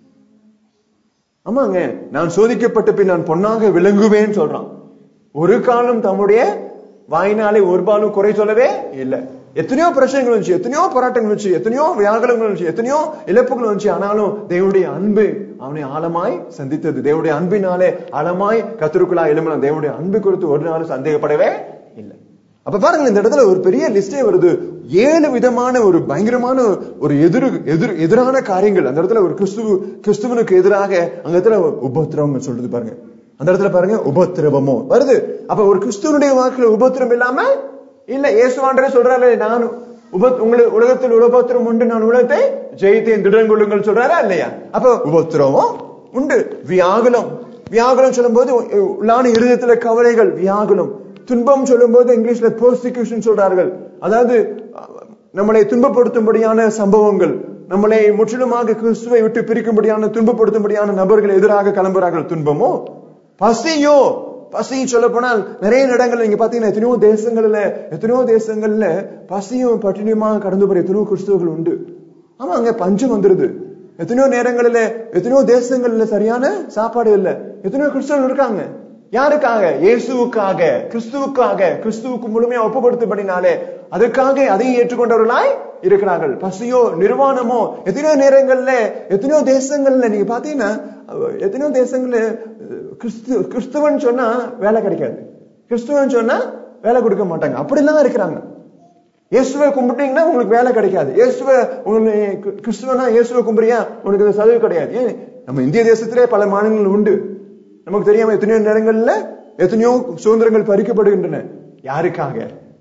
ஆமாங்க நான் சோதிக்கப்பட்ட பின் நான் பொன்னாக விளங்குவேன்னு சொல்றான் ஒரு காலம் தம்முடைய வாயினாலே ஒரு பாலும் குறை சொல்லவே இல்லை எத்தனையோ பிரச்சனைகள் வந்துச்சு எத்தனையோ போராட்டங்கள் வந்துச்சு எத்தனையோ வியாகுலங்கள் வந்துச்சு எத்தனையோ இழப்புகள் வந்துச்சு ஆனாலும் தேவனுடைய அன்பு அவனை ஆழமாய் சந்தித்தது தேவனுடைய அன்பினாலே ஆழமாய் கத்திருக்குள்ளா எழுமலாம் தேவனுடைய அன்பு குறித்து ஒரு நாளும் சந்தேகப்படவே இல்லை அப்ப பாருங்க இந்த இடத்துல ஒரு பெரிய லிஸ்டே வருது ஏழு விதமான ஒரு பயங்கரமான ஒரு எதிர் எதிர் எதிரான காரியங்கள் அந்த இடத்துல ஒரு கிறிஸ்துவ கிறிஸ்துவனுக்கு எதிராக அந்த இடத்துல உபத்திரவம் சொல்றது பாருங்க அந்த இடத்துல பாருங்க உபத்திரவமோ வருது அப்ப ஒரு கிறிஸ்துவனுடைய வாக்குல உபத்திரம் இல்லாம இல்ல இயேசுவாண்டரே சொல்றாரு நான் உப உங்களுக்கு உலகத்தில் உபத்திரம் உண்டு நான் உலகத்தை ஜெயித்தேன் திடன் கொள்ளுங்கள் சொல்றாரா இல்லையா அப்ப உபத்திரவம் உண்டு வியாகுலம் வியாகுலம் சொல்லும் போது உள்ளான இருதயத்துல கவலைகள் வியாகுலம் துன்பம் சொல்லும் போது இங்கிலீஷ்ல பெர்சிக்யூஷன் சொல்றார்கள் அதாவது நம்மளை துன்பப்படுத்தும்படியான சம்பவங்கள் நம்மளை முற்றிலுமாக கிறிஸ்துவை விட்டு பிரிக்கும்படியான துன்பப்படுத்தும்படியான நபர்கள் எதிராக கிளம்புறார்கள் துன்பமோ பசியோ பசி சொல்ல போனால் நிறைய இடங்கள்ல நீங்க பாத்தீங்கன்னா எத்தனையோ தேசங்கள்ல எத்தனையோ தேசங்கள்ல பசியும் பட்டினியுமாக கடந்து போற எத்தனையோ கிறிஸ்துவர்கள் உண்டு ஆமா அங்க பஞ்சம் வந்துருது எத்தனையோ நேரங்களில எத்தனையோ தேசங்கள்ல சரியான சாப்பாடு இல்ல எத்தனையோ கிறிஸ்தவர்கள் இருக்காங்க யாருக்காக இயேசுவுக்காக கிறிஸ்துவுக்காக கிறிஸ்துவுக்கு முழுமையா ஒப்பு கொடுத்தபடினாலே அதுக்காக அதையும் ஏற்றுக்கொண்டவர்களாய் இருக்கிறார்கள் பசியோ நிர்வாணமோ எத்தனையோ நேரங்கள்ல எத்தனையோ தேசங்கள்ல நீங்க பாத்தீங்கன்னா எத்தனையோ தேசங்கள்ல கிறிஸ்து கிறிஸ்துவன் சொன்னா வேலை கிடைக்காது கிறிஸ்துவன் சொன்னா வேலை கொடுக்க மாட்டாங்க அப்படிலாம் இருக்கிறாங்க இயேசுவை கும்பிட்டீங்கன்னா உங்களுக்கு வேலை கிடைக்காது இயேசுவ உங்களுக்கு கிறிஸ்துவனா இயேசுவை கும்பிடுறியா உனக்கு சதவி கிடையாது ஏன் நம்ம இந்திய தேசத்திலே பல மாநிலங்கள் உண்டு நமக்கு தெரியாம எத்தனையோ நேரங்கள்ல எத்தனையோ சுதந்திரங்கள் பறிக்கப்படுகின்றன யாருக்காக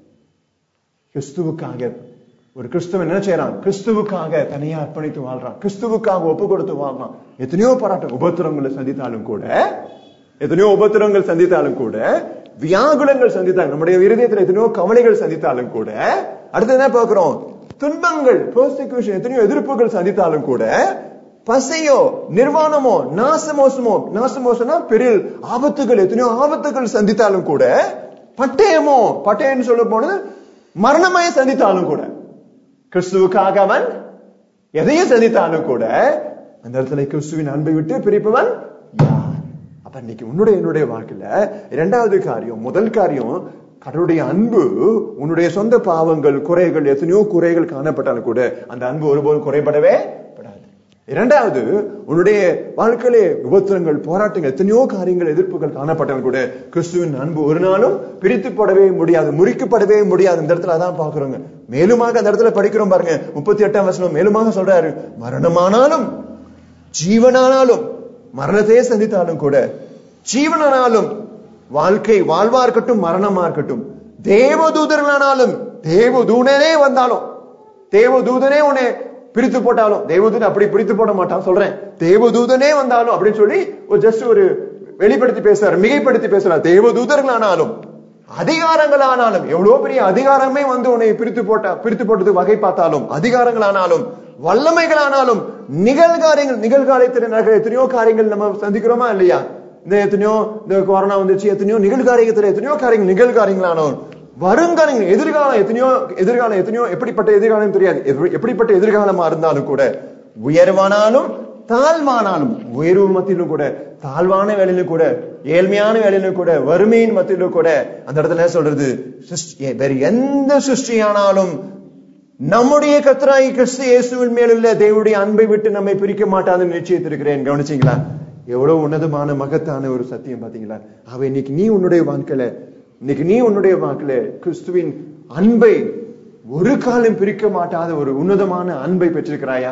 கிறிஸ்துவுக்காக ஒரு கிறிஸ்துவன் என்ன செய்யறான் கிறிஸ்துவுக்காக தனியா அர்ப்பணித்து வாழ்றான் கிறிஸ்துவுக்காக ஒப்பு கொடுத்து வாழ்றான் எத்தனையோ போராட்டம் உபத்திரங்களை சந்தித்தாலும் கூட எத்தனையோ உபத்திரங்கள் சந்தித்தாலும் கூட வியாகுலங்கள் சந்தித்தாலும் நம்முடைய இருதயத்தில் எத்தனையோ கவலைகள் சந்தித்தாலும் கூட அடுத்து என்ன பார்க்கிறோம் துன்பங்கள் ப்ரோசிக்யூஷன் எத்தனையோ எதிர்ப்புகள் சந்தித்தாலும் கூட பசையோ நிர்வாணமோ நாசமோசமோ நாசமோசம்னா பெரிய ஆபத்துகள் எத்தனையோ ஆபத்துகள் சந்தித்தாலும் கூட பட்டயமோ பட்டயம் சொல்ல போனது மரணமாய் சந்தித்தாலும் கூட கிறிஸ்துவுக்காக அவன் எதையும் சந்தித்தாலும் கூட அந்த இடத்துல கிறிஸ்துவின் அன்பை விட்டு பிரிப்பவன் யார் அப்ப இன்னைக்கு உன்னுடைய என்னுடைய வாழ்க்கையில இரண்டாவது காரியம் முதல் காரியம் கடவுளுடைய அன்பு உன்னுடைய சொந்த பாவங்கள் குறைகள் எத்தனையோ குறைகள் காணப்பட்டாலும் கூட அந்த அன்பு ஒருபோதும் குறைபடவே படாது இரண்டாவது உன்னுடைய வாழ்க்கையிலே விபத்திரங்கள் போராட்டங்கள் எத்தனையோ காரியங்கள் எதிர்ப்புகள் காணப்பட்டாலும் கூட கிறிஸ்துவின் அன்பு ஒரு நாளும் பிரித்து போடவே முடியாது முறிக்கப்படவே முடியாது இந்த இடத்துல அதான் பாக்குறோங்க மேலுமாக அந்த இடத்துல படிக்கிறோம் பாருங்க முப்பத்தி எட்டாம் வசனம் மேலுமாக சொல்றாரு மரணமானாலும் ஜீவனானாலும் மரணத்தையே சந்தித்தாலும் கூட ஜீவனானாலும் வாழ்க்கை வாழ்வா இருக்கட்டும் மரணமா இருக்கட்டும் தேவதூதர்களானாலும் தேவதூதனே வந்தாலும் தேவதூதனே உன்னை பிரித்து போட்டாலும் தேவதூதன் அப்படி பிரித்து போட மாட்டான் சொல்றேன் தேவதூதனே வந்தாலும் அப்படின்னு சொல்லி ஒரு ஜஸ்ட் ஒரு வெளிப்படுத்தி பேசுறாரு மிகைப்படுத்தி பேசுறாரு தேவதூதர்களானாலும் அதிகாரங்களானாலும் எவ்வளவு பெரிய அதிகாரமே வந்து உன்னை பிரித்து போட்ட பிரித்து போட்டது வகை பார்த்தாலும் அதிகாரங்களானாலும் வல்லமைகளானாலும் நிகழ்காரியங்கள் நிகழ்காரியத்தில் நடக்கிற எத்தனையோ காரியங்கள் நம்ம சந்திக்கிறோமா இல்லையா இந்த எத்தனையோ இந்த கொரோனா வந்துச்சு எத்தனையோ நிகழ்காரியத்துல எத்தனையோ காரியங்கள் நிகழ்காரியங்களானோம் வருங்காலங்கள் எதிர்காலம் எத்தனையோ எதிர்காலம் எத்தனையோ எப்படிப்பட்ட எதிர்காலம் தெரியாது எப்படி- எப்படிப்பட்ட எதிர்காலமா இருந்தாலும் கூட உயர்வானாலும் தாழ்வானாலும் உயர்வு மத்தியிலும் கூட தாழ்வான வேலையிலும் கூட ஏழ்மையான வேலையிலும் கூட வறுமையின் மத்தியிலும் கூட அந்த இடத்துல என்ன சொல்றது சிருஷ்டி- வேற எந்த சிருஷ்டியானாலும் நம்முடைய கத்தராய் கிறிஸ்து இயேசுவின் மேலுள்ள தேவனுடைய அன்பை விட்டு நம்மை பிரிக்க மாட்டாதுன்னு நிச்சயித்திருக்கிறேன் கவனிச்சீங்களா எவ்வளவு உன்னதமான மகத்தான ஒரு சத்தியம் பாத்தீங்களா அவ இன்னைக்கு நீ உன்னுடைய வாழ்க்கையில இன்னைக்கு நீ உன்னுடைய வாழ்க்கையில கிறிஸ்துவின் அன்பை ஒரு காலம் பிரிக்க மாட்டாத ஒரு உன்னதமான அன்பை பெற்றிருக்கிறாயா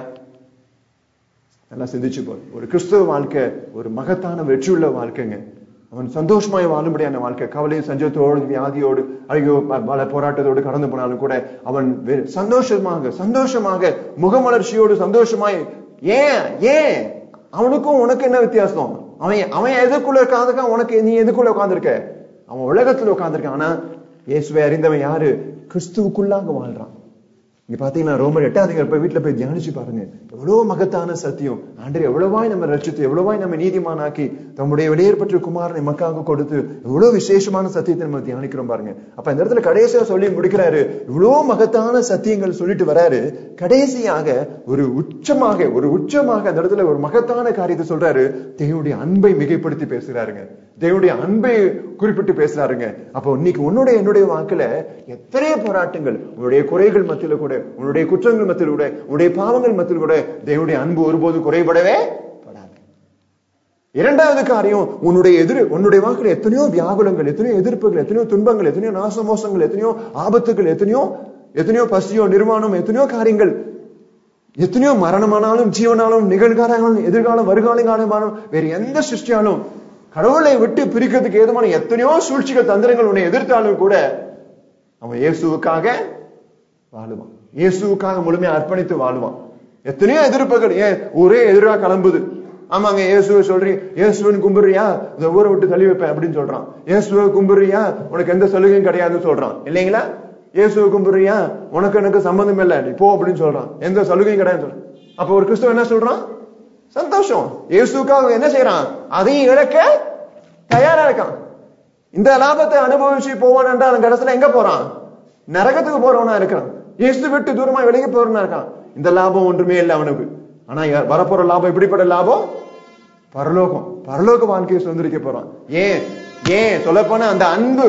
நல்லா சிந்திச்சு போல் ஒரு கிறிஸ்துவ வாழ்க்கை ஒரு மகத்தான வெற்றியுள்ள வாழ்க்கைங்க அவன் சந்தோஷமாய் வாழும்படியான வாழ்க்கை கவலையும் சஞ்சத்தோடு வியாதியோடு ஐயோ ப- பல போராட்டத்தோடு கடந்து போனாலும் கூட அவன் வெ- சந்தோஷமாக சந்தோஷமாக முகமலர்ச்சியோடு சந்தோஷமாய் ஏன் ஏன் அவனுக்கும் உனக்கு என்ன வித்தியாசம் அவன் அவன் எதுக்குள்ள உட்காந்துருக்கான் உனக்கு நீ எதுக்குள்ள உட்காந்துருக்க அவன் உலகத்துல உட்காந்துருக்கான் ஆனா இயேசுவை அறிந்தவன் யாரு கிறிஸ்துவுக்குள்ளாக வாழ்றான் இங்க பாத்தீங்கன்னா ரோமர் எட்டாவது அதிகாரம் போய் வீட்டுல போய் தியானிச்சு பாருங்க எவ்வளவு மகத்தான சத்தியம் ஆண்டர் எவ்வளவாய் நம்ம ரட்சித்து எவ்வளவாய் நம்ம நீதிமானாக்கி தம்முடைய வெளியேற்பட்ட குமாரனை மக்காக கொடுத்து எவ்வளவு விசேஷமான சத்தியத்தை நம்ம தியானிக்கிறோம் பாருங்க அப்ப இந்த இடத்துல கடைசியா சொல்லி முடிக்கிறாரு இவ்வளவு மகத்தான சத்தியங்கள் சொல்லிட்டு வராரு கடைசியாக ஒரு உச்சமாக ஒரு உச்சமாக அந்த இடத்துல ஒரு மகத்தான காரியத்தை சொல்றாரு தேவனுடைய அன்பை மிகைப்படுத்தி பேசுறாருங்க தேவனுடைய அன்பை குறிப்பிட்டு பேசுறாருங்க அப்போ இன்னைக்கு உன்னுடைய என்னுடைய வாக்குல எத்தனை போராட்டங்கள் உன்னுடைய குறைகள் மத்தியில கூட உன்னுடைய குற்றங்கள் மத்தியில் கூட உன்னுடைய பாவங்கள் மத்தியில் கூட தேவனுடைய அன்பு ஒருபோது குறைபடவே படாது இரண்டாவது காரியம் உன்னுடைய எதிர் உன்னுடைய வாக்குல எத்தனையோ வியாகுலங்கள் எத்தனையோ எதிர்ப்புகள் எத்தனையோ துன்பங்கள் எத்தனையோ நாசமோசங்கள் எத்தனையோ ஆபத்துகள் எத்தனையோ எத்தனையோ பசியோ நிர்மாணம் எத்தனையோ காரியங்கள் எத்தனையோ மரணமானாலும் ஜீவனாலும் நிகழ்காலம் எதிர்காலம் வருகால காலமானாலும் வேற எந்த சிருஷ்டியாலும் கடவுளை விட்டு பிரிக்கிறதுக்கு ஏதுமான எத்தனையோ சூழ்ச்சிகள் தந்திரங்கள் உன்னை எதிர்த்தாலும் கூட அவன் இயேசுவுக்காக வாழுவான் இயேசுவுக்காக முழுமையா அர்ப்பணித்து வாழுவான் எத்தனையோ எதிர்ப்புகள் ஏன் ஒரே எதிரா கிளம்புது ஆமாங்க இயேசுவை சொல்றீங்க இயேசுவன் கும்பிடுறியா இந்த ஊரை விட்டு தள்ளி வைப்பேன் அப்படின்னு சொல்றான் இயேசுவை கும்பிடுறியா உனக்கு எந்த சலுகையும் கிடையாதுன்னு சொல்றான் இல்லைங்களா இயேசுவை கும்பிடுறியா உனக்கு எனக்கு சம்பந்தம் இல்லை நீ போ அப்படின்னு சொல்றான் எந்த சலுகையும் கிடையாது சொல்றான் அப்ப ஒரு கிறிஸ்தவ என்ன சொல்றான் சந்தோஷம் இயேசுக்காக என்ன செய்யறான் அதையும் இழக்க தயாரா இருக்கான் இந்த லாபத்தை அனுபவிச்சு போவான் என்றால் கடைசியில எங்க போறான் நரகத்துக்கு போறவனா இருக்கிறான் இயேசு விட்டு தூரமா விலகி போறவனா இருக்கான் இந்த லாபம் ஒன்றுமே இல்லை அவனுக்கு ஆனா வரப்போற லாபம் எப்படிப்பட்ட லாபம் பரலோகம் பரலோக வாழ்க்கையை சுதந்திரிக்க போறான் ஏன் ஏன் சொல்லப்போனா அந்த அன்பு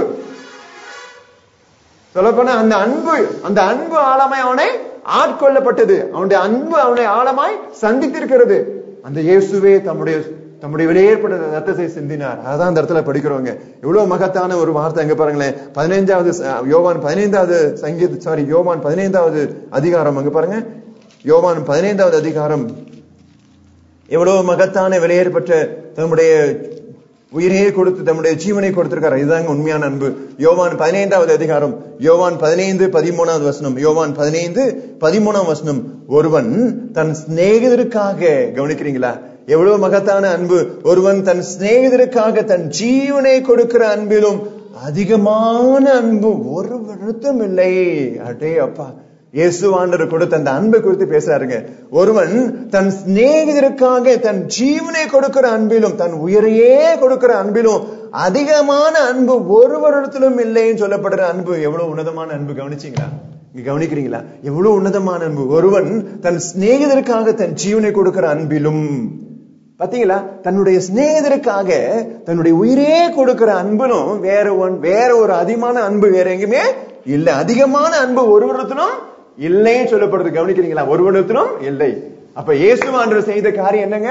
சொல்லப்போனா அந்த அன்பு அந்த அன்பு ஆழமாய் அவனை ஆட்கொள்ளப்பட்டது அவனுடைய அன்பு அவனை ஆழமாய் சந்தித்திருக்கிறது அந்த இயேசுவே தம்முடைய தம்முடைய வெளியேற்பட்ட ரத்தத்தை சிந்தினார் அதான் அந்த இடத்துல படிக்கிறவங்க இவ்வளவு மகத்தான ஒரு வார்த்தை எங்க பாருங்களேன் பதினைந்தாவது யோவான் பதினைந்தாவது சங்கீத சாரி யோவான் பதினைந்தாவது அதிகாரம் அங்க பாருங்க யோவான் பதினைந்தாவது அதிகாரம் எவ்வளவு மகத்தான வெளியேற்பட்ட தம்முடைய உயிரையே கொடுத்து தம்முடைய ஜீவனை கொடுத்திருக்காரு இதுதாங்க உண்மையான அன்பு யோவான் பதினைந்தாவது அதிகாரம் யோவான் பதினைந்து பதிமூணாவது வசனம் யோவான் பதினைந்து பதிமூணாம் வசனம் ஒருவன் தன் சிநேகிதருக்காக கவனிக்கிறீங்களா எவ்வளவு மகத்தான அன்பு ஒருவன் தன் சிநேகிதருக்காக தன் ஜீவனை கொடுக்கிற அன்பிலும் அதிகமான அன்பு ஒரு வருத்தம் இல்லை அடே அப்பா இயேசு ஆண்டர் கொடுத்த அந்த அன்பை குறித்து பேசுறாருங்க ஒருவன் தன் சிநேகிதருக்காக தன் ஜீவனை கொடுக்கிற அன்பிலும் தன் உயிரையே கொடுக்கிற அன்பிலும் அதிகமான அன்பு ஒரு வருடத்திலும் இல்லைன்னு சொல்லப்படுற அன்பு எவ்வளவு உன்னதமான அன்பு கவனிச்சீங்களா நீங்க கவனிக்கிறீங்களா எவ்வளவு உன்னதமான அன்பு ஒருவன் தன் சிநேகிதருக்காக தன் ஜீவனை கொடுக்கிற அன்பிலும் பாத்தீங்களா தன்னுடைய சிநேகிதருக்காக தன்னுடைய உயிரே கொடுக்கிற அன்பும் வேற ஒன் வேற ஒரு அதிகமான அன்பு வேற எங்குமே இல்ல அதிகமான அன்பு ஒரு வருடத்திலும் இல்லைன்னு சொல்லப்படுறது கவனிக்கிறீங்களா ஒரு வருடத்திலும் இல்லை அப்ப இயேசுவாண்டர் செய்த காரியம் என்னங்க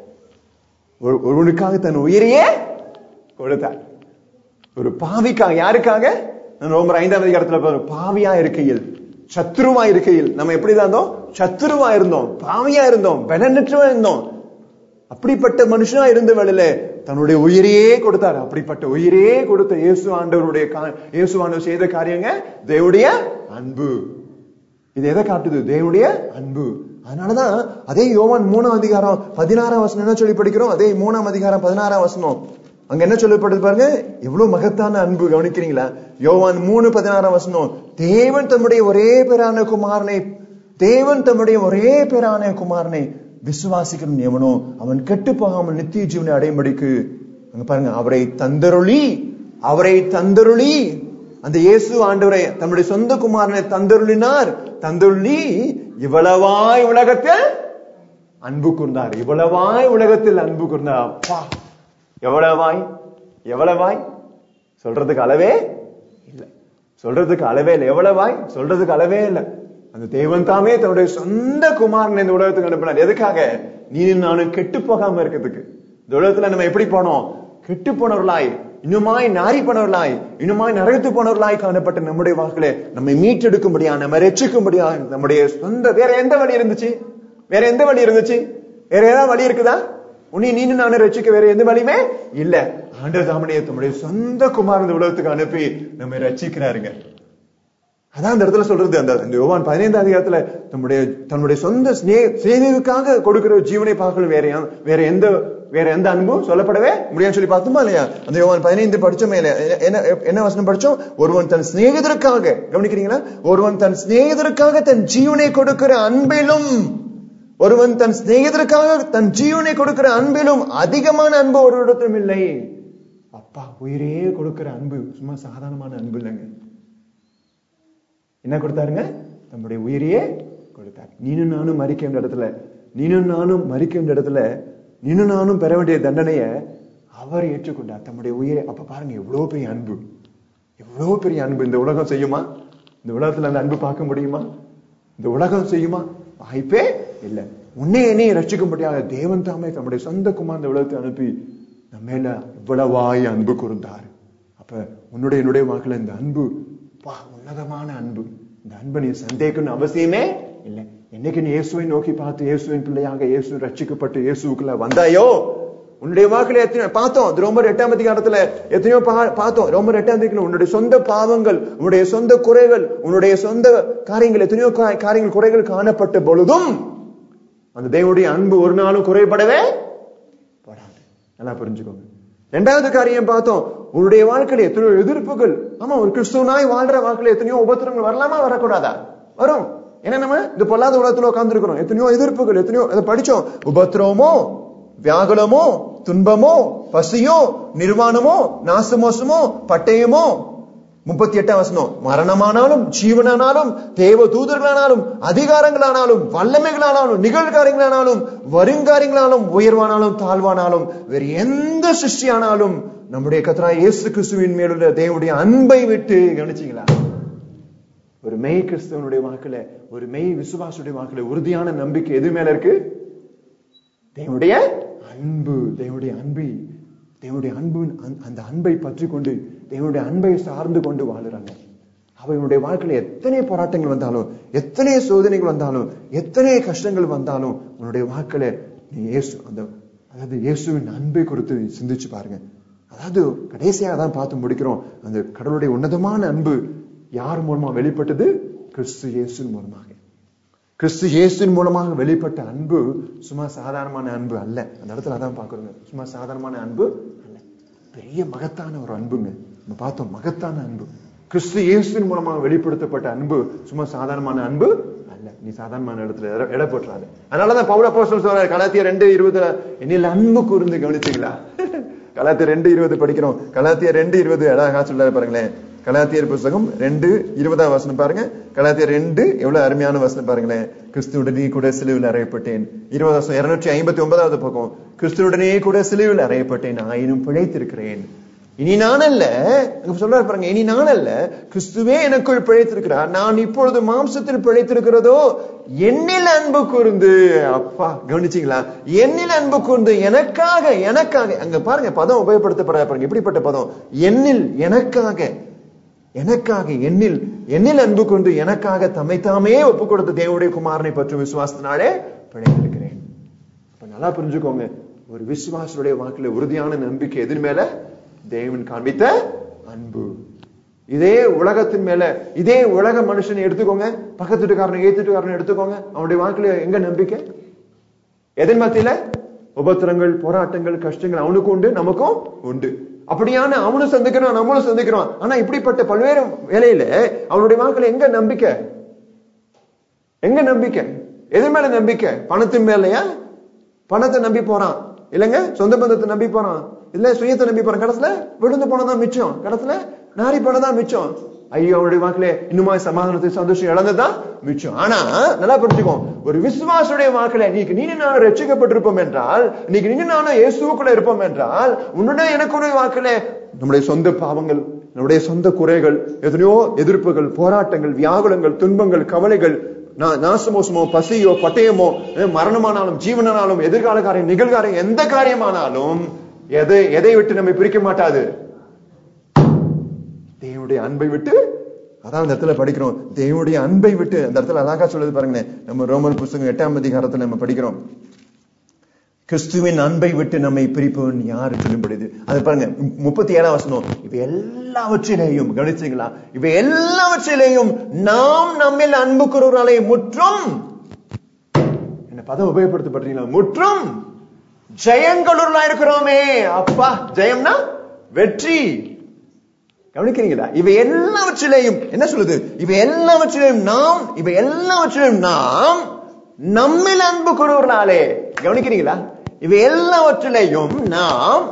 ஒருவனுக்காக தன் உயிரையே கொடுத்தார் ஒரு பாவிக்காக யாருக்காக ரோமர் ஐந்தாவது அதிகாரத்துல பாவியா இருக்கையில் சத்ருவா இருக்கையில் நம்ம எப்படிதான் இருந்தோம் சத்ருவா இருந்தோம் பாவியா இருந்தோம் பலனற்றவா இருந்தோம் அப்படிப்பட்ட மனுஷனா இருந்த வேளையில தன்னுடைய உயிரையே கொடுத்தார் அப்படிப்பட்ட உயிரே கொடுத்த இயேசு ஆண்டவருடைய இயேசு ஆண்டவர் செய்த காரியங்க தேவடைய அன்பு இது எதை காட்டுது தேவனுடைய அன்பு அதனாலதான் அதே யோவான் மூணாம் அதிகாரம் பதினாறாம் வசனம் என்ன சொல்லி படிக்கிறோம் அதே மூணாம் அதிகாரம் பதினாறாம் வசனம் அங்க என்ன சொல்லப்படுது பாருங்க எவ்வளவு மகத்தான அன்பு கவனிக்கிறீங்களா யோவான் மூணு பதினாறாம் வசனம் தேவன் தம்முடைய ஒரே பேரான குமாரனை தேவன் தம்முடைய ஒரே பேரான குமாரனை விசுவாசிக்கிறவன் எவனோ அவன் கெட்டு போகாமல் நித்திய ஜீவனை அடையும்படிக்கு அங்க பாருங்க அவரை தந்தருளி அவரை தந்தருளி அந்த இயேசு ஆண்டவரை தம்முடைய சொந்த குமாரனை தந்தருளினார் தந்தருளி இவ்வளவாய் உலகத்தில் அன்பு கூர்ந்தார் இவ்வளவாய் உலகத்தில் அன்பு கூர்ந்தார் அப்பா எவ்வளவாய் எவ்வளவாய் சொல்றதுக்கு அளவே இல்லை சொல்றதுக்கு அளவே இல்லை எவ்வளவாய் சொல்றதுக்கு அளவே இல்லை அந்த தெய்வம் தாமே தன்னுடைய சொந்த குமாரனை இந்த உலகத்துக்கு அனுப்பினார் எதுக்காக நீ நானும் கெட்டு போகாம இருக்கிறதுக்கு இந்த உலகத்துல நம்ம எப்படி போனோம் கெட்டு போனவர்களாய் இன்னுமாய் நாரி போனவர்களாய் இன்னுமாய் நரகத்து போனவர்களாய் காணப்பட்ட நம்முடைய வாக்குல நம்மை மீட்டெடுக்கும்படியா நம்ம ரட்சிக்கும்படியா நம்முடைய சொந்த வேற எந்த வழி இருந்துச்சு வேற எந்த வழி இருந்துச்சு வேற ஏதாவது வழி இருக்குதா உன்னை நீனு நானும் ரட்சிக்க வேற எந்த வழியுமே இல்ல ஆண்டவர் தாமனையை தம்முடைய சொந்த குமார் இந்த உலகத்துக்கு அனுப்பி நம்ம ரட்சிக்கிறாருங்க அதான் அந்த இடத்துல சொல்றது அந்த இந்த யோவான் பதினைந்தாம் அதிகாரத்துல தன்னுடைய தன்னுடைய சொந்த சிநேகிதருக்காக கொடுக்கிற ஜீவனை பார்க்கல வேற யா- வேற எந்த வேற எந்த அன்பும் சொல்லப்படவே முடியாதுன்னு சொல்லி பார்த்தோமா இல்லையா அந்த யோவான் பதினைந்து படிச்சோமே இல்லையா என்ன என்ன வசனம் படிச்சோம் ஒருவன் தன் சிநேகிதருக்காக கவனிக்கிறீங்களா ஒருவன் தன் சிநேகிதருக்காக தன் ஜீவனை கொடுக்கிற அன்பிலும் ஒருவன் தன் சிநேகிதருக்காக தன் ஜீவனை கொடுக்கிற அன்பிலும் அதிகமான அன்பு ஒரு இடத்திலும் இல்லை அப்பா உயிரே கொடுக்கிற அன்பு சும்மா சாதாரணமான அன்பு இல்லைங்க என்ன கொடுத்தாருங்க நம்முடைய உயிரையே கொடுத்தார் நீனும் நானும் மறிக்க வேண்டிய இடத்துல நீனும் நானும் மறிக்க வேண்டிய இடத்துல நீனும் நானும் பெற வேண்டிய தண்டனைய அவர் ஏற்றுக்கொண்டார் தம்முடைய உயிரை அப்ப பாருங்க எவ்வளவு பெரிய அன்பு எவ்வளவு பெரிய அன்பு இந்த உலகம் செய்யுமா இந்த உலகத்துல அந்த அன்பு பார்க்க முடியுமா இந்த உலகம் செய்யுமா வாய்ப்பே இல்ல உன்னை என்னையும் ரட்சிக்கும்படியாக தேவன் தாமே தம்முடைய சொந்த குமார் இந்த உலகத்தை அனுப்பி நம்ம மேல இவ்வளவாய் அன்பு கூர்ந்தார் அப்ப உன்னுடைய என்னுடைய வாக்குல இந்த அன்பு பா உன்னதமான அன்பு இந்த அன்பை நீ சந்தேகம்னு அவசியமே இல்லை என்னைக்கு நீ இயேசுவை நோக்கி பார்த்து இயேசுவின் பிள்ளையாக இயேசு ரட்சிக்கப்பட்டு இயேசுக்குள்ள வந்தாயோ உன்னுடைய வாக்குல எத்தனையோ பார்த்தோம் அது ரோமர் எட்டாம் அதிகாரத்துல எத்தனையோ பா- பார்த்தோம் ரோமர் எட்டாம் அதிகாரம் உன்னுடைய சொந்த பாவங்கள் உன்னுடைய சொந்த குறைகள் உன்னுடைய சொந்த காரியங்கள் எத்தனையோ கா- காரியங்கள் குறைகள் காணப்பட்ட பொழுதும் அந்த தேவனுடைய அன்பு ஒரு நாளும் குறைபடவே படாது நல்லா புரிஞ்சுக்கோங்க ரெண்டாவது காரியம் பார்த்தோம் உன்னுடைய வாழ்க்கையில எத்தனையோ எதிர்ப்புகள் ஆமா ஒரு கிறிஸ்துவனாய் வாழ்ற வாழ்க்கையில எத்தனையோ உபத்திரங்கள் வரலாமா வரக்கூடாதா வரும் ஏன்னா நம்ம இந்த பொல்லாத உலகத்துல உட்கார்ந்துருக்கிறோம் எத்தனையோ எதிர்ப்புகள் எத்தனையோ அதை படிச்சோம் உபத்திரவமோ வியாகுலமோ துன்பமோ பசியோ நிர்வாணமோ நாசமோசமோ பட்டயமோ முப்பத்தி எட்டாம் வசனம் மரணமானாலும் ஜீவனானாலும் தேவ தூதர்களானாலும் அதிகாரங்களானாலும் வல்லமைகளானாலும் நிகழ்காரியங்களானாலும் வருங்காரியங்களானாலும் உயர்வானாலும் தாழ்வானாலும் வேறு எந்த சிருஷ்டியானாலும் நம்முடைய கத்ரா இயேசு கிறிஸ்துவின் மேலுள்ள தேவனுடைய அன்பை விட்டு கவனிச்சீங்களா ஒரு மெய் கிறிஸ்தவனுடைய வாக்குல ஒரு மெய் விசுவாசுடைய வாக்குல உறுதியான நம்பிக்கை எது மேல இருக்கு தேவனுடைய அன்பு தேவனுடைய அன்பை தேவனுடைய அன்பு அந்த- அந்த அன்பை பற்றி கொண்டு தேவனுடைய அன்பை சார்ந்து கொண்டு வாழுறாங்க அவனுடைய வாழ்க்கையில எத்தனை போராட்டங்கள் வந்தாலும் எத்தனை சோதனைகள் வந்தாலும் எத்தனை கஷ்டங்கள் வந்தாலும் உன்னுடைய வாழ்க்கையில நீ இயேசு அந்த அதாவது இயேசுவின் அன்பை குறித்து சிந்திச்சு பாருங்க அதாவது கடைசியாக தான் பார்த்து முடிக்கிறோம் அந்த கடவுளுடைய உன்னதமான அன்பு யார் மூலமா வெளிப்பட்டது கிறிஸ்து இயேசுவின் மூலமாக கிறிஸ்து இயேசுவின் மூலமாக வெளிப்பட்ட அன்பு சும்மா சாதாரணமான அன்பு அல்ல அந்த இடத்துல அதான் பாக்குறோங்க சும்மா சாதாரணமான அன்பு அல்ல பெரிய மகத்தான ஒரு அன்புங்க நம்ம பார்த்தோம் மகத்தான அன்பு கிறிஸ்து இயேசுவின் மூலமாக வெளிப்படுத்தப்பட்ட அன்பு சும்மா சாதாரணமான அன்பு அல்ல நீ சாதாரணமான இடத்துல இட- இட போட்டுறாது அதனாலதான் பவுல அப்போஸ்தலன் சொல்றாரு கலாத்திய ரெண்டு இருபதுல என்னில் அன்பு கூர்ந்து கவனிச்சீங்களா கலாத்திய ரெண்டு இருபது படிக்கிறோம் கலாத்திய ரெண்டு இருபது அழகா சொல்ல பாருங்களேன் கலாத்தியர் புஸ்தகம் ரெண்டு இருபதாம் வசனம் பாருங்க கலாத்தியர் ரெண்டு எவ்வளவு அருமையான வசனம் பாருங்களேன் கிறிஸ்துவுடனே கூட சிலுவில் அறையப்பட்டேன் இருபது வருஷம் இருநூற்றி ஐம்பத்தி ஒன்பதாவது பக்கம் கிறிஸ்துவுடனே கூட சிலுவில் அறையப்பட்டேன் ஆயினும் பிழைத்திருக்கிறேன் இனி நான் அல்ல அங்க சொல்றாரு பாருங்க இனி நான் அல்ல கிறிஸ்துவே எனக்குள் பிழைத்திருக்கிறார் நான் இப்பொழுது மாம்சத்தில் பிழைத்திருக்கிறதோ என்னில் அன்பு கூர்ந்து அப்பா கவனிச்சீங்களா என்னில் அன்பு கூர்ந்து எனக்காக எனக்காக அங்க பாருங்க பதம் உபயோகப்படுத்தப்படாத பாருங்க இப்படிப்பட்ட பதம் என்னில் எனக்காக எனக்காக என்னில் என்னில் அன்பு கொண்டு எனக்காக தம்மை தாமே ஒப்பு கொடுத்த தேவனுடைய குமாரனை பற்றும் விசுவாசத்தினாலே பிழைத்திருக்கிறேன் அப்ப நல்லா புரிஞ்சுக்கோங்க ஒரு விசுவாசுடைய வாக்குல உறுதியான நம்பிக்கை எதிர் மேல தேவன் காண்பித்த அன்பு இதே உலகத்தின் மேல இதே உலக மனுஷனை எடுத்துக்கோங்க பக்கத்து வீட்டுக்காரனை ஏத்து வீட்டுக்காரனை எடுத்துக்கோங்க அவனுடைய வாக்குல எங்க நம்பிக்கை எதன் மத்தியில உபத்திரங்கள் போராட்டங்கள் கஷ்டங்கள் அவனுக்கும் உண்டு நமக்கும் உண்டு அப்படியான அவனும் சந்திக்கிறான் நம்மளும் சந்திக்கிறோம் ஆனா இப்படிப்பட்ட பல்வேறு வேலையில அவனுடைய வாக்குல எங்க நம்பிக்கை எங்க நம்பிக்கை எது மேல நம்பிக்கை பணத்தின் மேலயா பணத்தை நம்பி போறான் இல்லைங்க சொந்த பந்தத்தை நம்பி போறான் இல்ல சுயத்தை நம்பி போறான் கடைசியில விழுந்து போனதான் மிச்சம் கடைசியில நாரி போனதான் மிச்சம் ஐயோ அவனுடைய வாக்குல இன்னுமா சமாதானத்தை சந்தோஷம் இழந்ததுதான் மிச்சம் ஆனா நல்லா புரிஞ்சுக்கோ ஒரு விசுவாசுடைய வாக்குல நீக்கு நீ நானும் ரட்சிக்கப்பட்டிருப்போம் என்றால் நீக்கு நீங்க நானும் இயேசுக்குள்ள இருப்போம் என்றால் உன்னுடைய எனக்குடைய வாக்குல நம்முடைய சொந்த பாவங்கள் நம்முடைய சொந்த குறைகள் எத்தனையோ எதிர்ப்புகள் போராட்டங்கள் வியாகுலங்கள் துன்பங்கள் கவலைகள் நா- நாசமோசமோ பசியோ பட்டயமோ அஹ் மரணமானாலும் ஜீவனானாலும் எதிர்கால காரியம் நிகழ்காரியம் எந்த காரியமானாலும் எதை எதை விட்டு நம்மை பிரிக்க மாட்டாது தேவனுடைய அன்பை விட்டு அதான் அந்த இடத்துல படிக்கிறோம் தேவனுடைய அன்பை விட்டு அந்த இடத்துல அழகா சொல்லுது பாருங்களேன் நம்ம ரோமன் புஸ்தகம் எட்டாம் அதிகாரத்துல நம்ம படிக்கிறோம் கிறிஸ்துவின் அன்பை விட்டு நம்மை பிரிப்பவன் யாரு சொல்லும்படிது அது பாருங்க மு- முப்பத்தி ஏழாம் வசனம் இவை எல்லாவற்றிலேயும் கவனிச்சீங்களா இவை எல்லாவற்றிலேயும் நாம் நம்மில் அன்பு கூறுவராலே முற்றும் என்ன பதம் உபயோகப்படுத்தப்படுறீங்களா முற்றும் ஜெயங்களுள்ளா இருக்கிறோமே அப்பா ஜெயம்னா வெற்றி கவனிக்கிறீங்களா இவை எல்லாவற்றிலேயும் என்ன சொல்லுது இவை எல்லாவற்றிலேயும் நாம் இவை எல்லாவற்றிலேயும் நாம் நம்மில் அன்பு கூறுவர்களாலே கவனிக்கிறீங்களா இவை எல்லாவற்றிலேயும் நாம்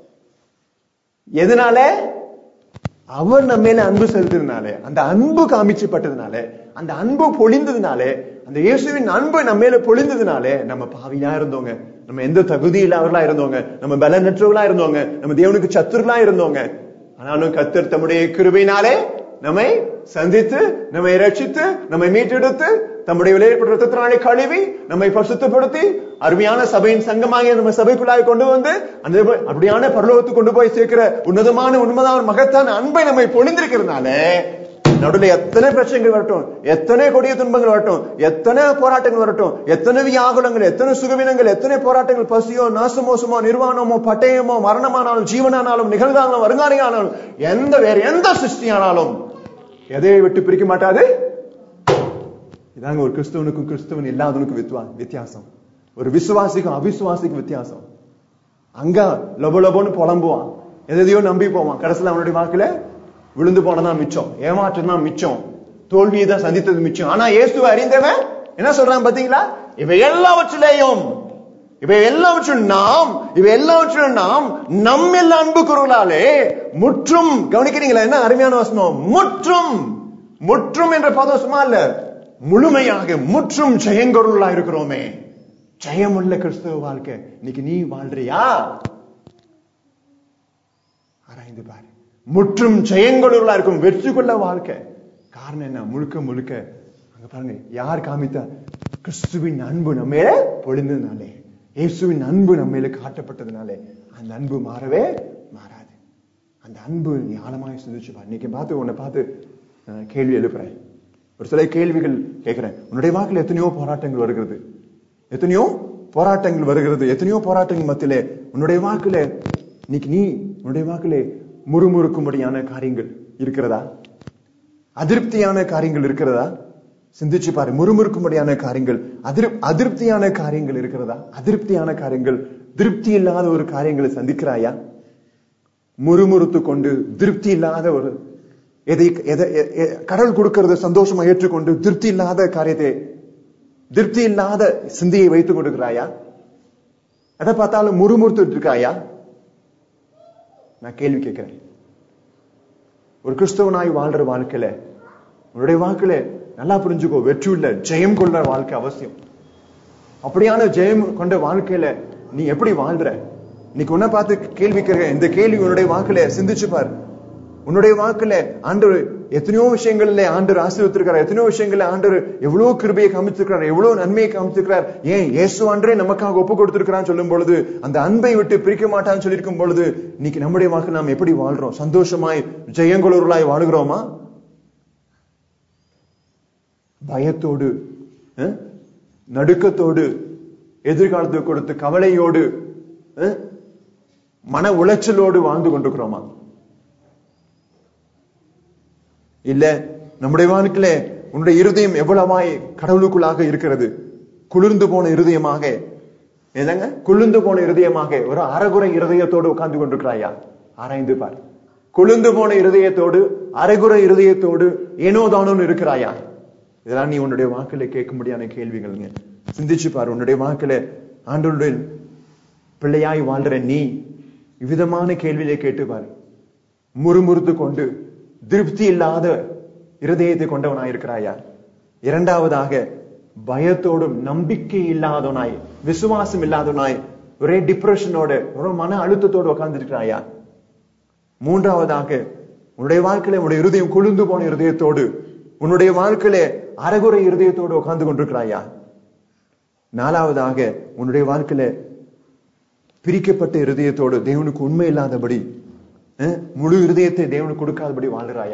எதனால அவர் நம்ம மேல அன்பு செலுத்ததுனாலே அந்த அன்பு காமிச்சப்பட்டதுனாலே அந்த அன்பு பொழிந்ததுனாலே அந்த இயேசுவின் அன்பு நம்ம மேல பொழிந்ததுனாலே நம்ம பாவியா இருந்தோங்க நம்ம எந்த தகுதி இல்லாதவர்களா இருந்தோங்க நம்ம பலனற்றவர்களா இருந்தோங்க நம்ம தேவனுக்கு சத்துருகளா இருந்தோங்க ஆனாலும் கத்தர் தம்முடைய கிருபையினாலே நம்மை சந்தித்து நம்மை ரட்சித்து நம்மை மீட்டெடுத்து தம்முடைய விளையாட்டு ரத்தத்தினாலே கழுவி நம்மை பரிசுத்தப்படுத்தி அருமையான சபையின் சங்கமாக நம்ம சபைக்குள்ளாக கொண்டு வந்து அந்த அப்படியான பரலோகத்துக்கு கொண்டு போய் சேர்க்கிற உன்னதமான உண்மைதான் மகத்தான அன்பை நம்மை பொழிந்திருக்கிறதுனால நடுவில் எத்தனை பிரச்சனைகள் வரட்டும் எத்தனை கொடிய துன்பங்கள் வரட்டும் எத்தனை போராட்டங்கள் வரட்டும் எத்தனை வியாகுலங்கள் எத்தனை சுகவினங்கள் எத்தனை போராட்டங்கள் பசியோ நாசமோசமோ நிர்வாணமோ பட்டயமோ மரணமானாலும் ஜீவனானாலும் நிகழ்காலம் வருங்காலையானாலும் எந்த வேற எந்த சிருஷ்டியானாலும் எதையை விட்டு பிரிக்க மாட்டாது இதாங்க ஒரு கிறிஸ்தவனுக்கும் கிறிஸ்தவன் இல்லாதவனுக்கும் வித்வா வித்தியாசம் ஒரு விசுவாசிக்கும் அவிசுவாசிக்கும் வித்தியாசம் அங்க லொப லொபன்னு புலம்புவான் எதையோ நம்பி போவான் கடைசியில் அவனுடைய வாக்குல விழுந்து போனதான் மிச்சம் ஏமாற்றம் தான் மிச்சம் தோல்வியை தான் சந்தித்தது மிச்சம் ஆனா இயேசுவை அறிந்தவன் என்ன சொல்றான் பாத்தீங்களா இவை எல்லாவற்றிலேயும் இவை எல்லாவற்றும் நாம் இவை எல்லாவற்றிலும் நாம் நம்மில் அன்பு குரலாலே முற்றும் கவனிக்கிறீங்களா என்ன அருமையான வசனம் முற்றும் முற்றும் என்ற பதம் சும்மா இல்ல முழுமையாக முற்றும் ஜெயங்கொருளா இருக்கிறோமே ஜெயமுள்ள கிறிஸ்தவ வாழ்க்கை இன்னைக்கு நீ வாழ்றியா ஆராய்ந்து பாரு முற்றும் ஜெயங்கொழுவலா இருக்கும் வெற்றி கொள்ள வாழ்க்கை காரணம் என்ன முழுக்க முழுக்க அங்க பாருங்க யார் காமித்தா கிறிஸ்துவின் அன்பு நம்ம மேல பொழிந்ததுனாலே இயேசுவின் அன்பு நம்ம மேல காட்டப்பட்டதுனாலே அந்த அன்பு மாறவே மாறாது அந்த அன்பு நீ ஆழமாய் சிந்திச்சு பாரு இன்னைக்கு பார்த்து உன்னை பார்த்து அஹ், கேள்வி எழுப்புறேன் ஒரு சில கேள்விகள் கேட்கிறேன் உன்னுடைய வாக்குல எத்தனையோ போராட்டங்கள் வருகிறது எத்தனையோ போராட்டங்கள் வருகிறது எத்தனையோ போராட்டங்கள் மத்தியிலே உன்னுடைய வாக்குல இன்னைக்கு நீ உன்னுடைய வாக்குல முறுமுறுக்கும்படியான காரியங்கள் இருக்கிறதா அதிருப்தியான காரியங்கள் இருக்கிறதா சிந்திச்சு பாரு முறுமுறுக்கும்படியான காரியங்கள் அதிரு அதிருப்தியான காரியங்கள் இருக்கிறதா அதிருப்தியான காரியங்கள் திருப்தி இல்லாத ஒரு காரியங்களை சந்திக்கிறாயா முறுமுறுத்து கொண்டு திருப்தி இல்லாத ஒரு எதை எதை எ- எ- கடவுள் கொடுக்கறத சந்தோஷமா ஏற்றுக்கொண்டு திருப்தி இல்லாத காரியத்தை திருப்தி இல்லாத சிந்தையை வைத்துக் கொண்டிருக்கிறாயா எதை பார்த்தாலும் முறுமுறுத்துட்டு இருக்காயா நான் கேள்வி கேட்கிறேன் ஒரு கிறிஸ்தவனாய் வாழ்ற வாழ்க்கையில உன்னுடைய வாழ்க்கையில நல்லா புரிஞ்சுக்கோ வெற்றி உள்ள ஜெயம் கொள்ள வாழ்க்கை அவசியம் அப்படியான ஜெயம் கொண்ட வாழ்க்கையில நீ எப்படி வாழ்ற இன்னைக்கு உன்னை பார்த்து கேள்வி கேட்க இந்த கேள்வி உன்னுடைய வாக்குல சிந்திச்சு பார் உன்னுடைய வாக்குல ஆண்டவர் எத்தனையோ விஷயங்கள்ல ஆண்டவர் ஆசீர்வத்திருக்கிறார் எத்தனையோ விஷயங்கள்ல ஆண்டவர் எவ்வளவு கிருபையை காமிச்சிருக்கிறார் எவ்வளவு நன்மையை காமிச்சிருக்கிறார் ஏன் இயேசு ஆண்டரே நமக்காக ஒப்பு கொடுத்திருக்கிறான்னு சொல்லும் பொழுது அந்த அன்பை விட்டு பிரிக்க மாட்டான்னு சொல்லியிருக்கும் பொழுது இன்னைக்கு நம்முடைய வாக்கு நாம் எப்படி வாழ்றோம் சந்தோஷமாய் ஜெயங்குளூர்களாய் வாழுகிறோமா பயத்தோடு அஹ், நடுக்கத்தோடு எதிர்காலத்தை கொடுத்து கவலையோடு அஹ், மன உளைச்சலோடு வாழ்ந்து கொண்டிருக்கிறோமா இல்ல நம்முடைய வாழ்க்கையில உன்னுடைய இருதயம் எவ்வளவாய் கடவுளுக்குள்ளாக இருக்கிறது குளிர்ந்து போன இருதயமாக என்னங்க குளிர்ந்து போன இருதயமாக ஒரு அறகுறை இருதயத்தோடு உட்கார்ந்து கொண்டிருக்கிறாயா ஆராய்ந்து பார் குளிர்ந்து போன இருதயத்தோடு அரைகுறை இருதயத்தோடு ஏனோ தானோன்னு இருக்கிறாயா இதெல்லாம் நீ உன்னுடைய வாக்குல கேட்க முடியாத கேள்விகள்ங்க சிந்திச்சு பாரு உன்னுடைய வாக்குல ஆண்டவருடைய பிள்ளையாய் வாழ்ற நீ இவ்விதமான கேள்வியை கேட்டு பாரு முறுமுறுத்து கொண்டு திருப்தி இல்லாத இருதயத்தை கொண்டவனாய் இருக்கிறாயா இரண்டாவதாக பயத்தோடும் நம்பிக்கை இல்லாதவனாய் விசுவாசம் இல்லாதவனாய் ஒரே டிப்ரெஷனோட ஒரு மன அழுத்தத்தோடு உட்கார்ந்து இருக்கிறாயா மூன்றாவதாக உன்னுடைய வாழ்க்கையில உன்னுடைய இருதயம் குளிர்ந்து போன இருதயத்தோடு உன்னுடைய வாழ்க்கையில அறகுறை இருதயத்தோடு உட்கார்ந்து கொண்டிருக்கிறாயா நாலாவதாக உன்னுடைய வாழ்க்கையில பிரிக்கப்பட்ட இருதயத்தோடு தேவனுக்கு உண்மை இல்லாதபடி அஹ், முழு இருதயத்தை தேவனுக்கு கொடுக்காதபடி வாழுறாயா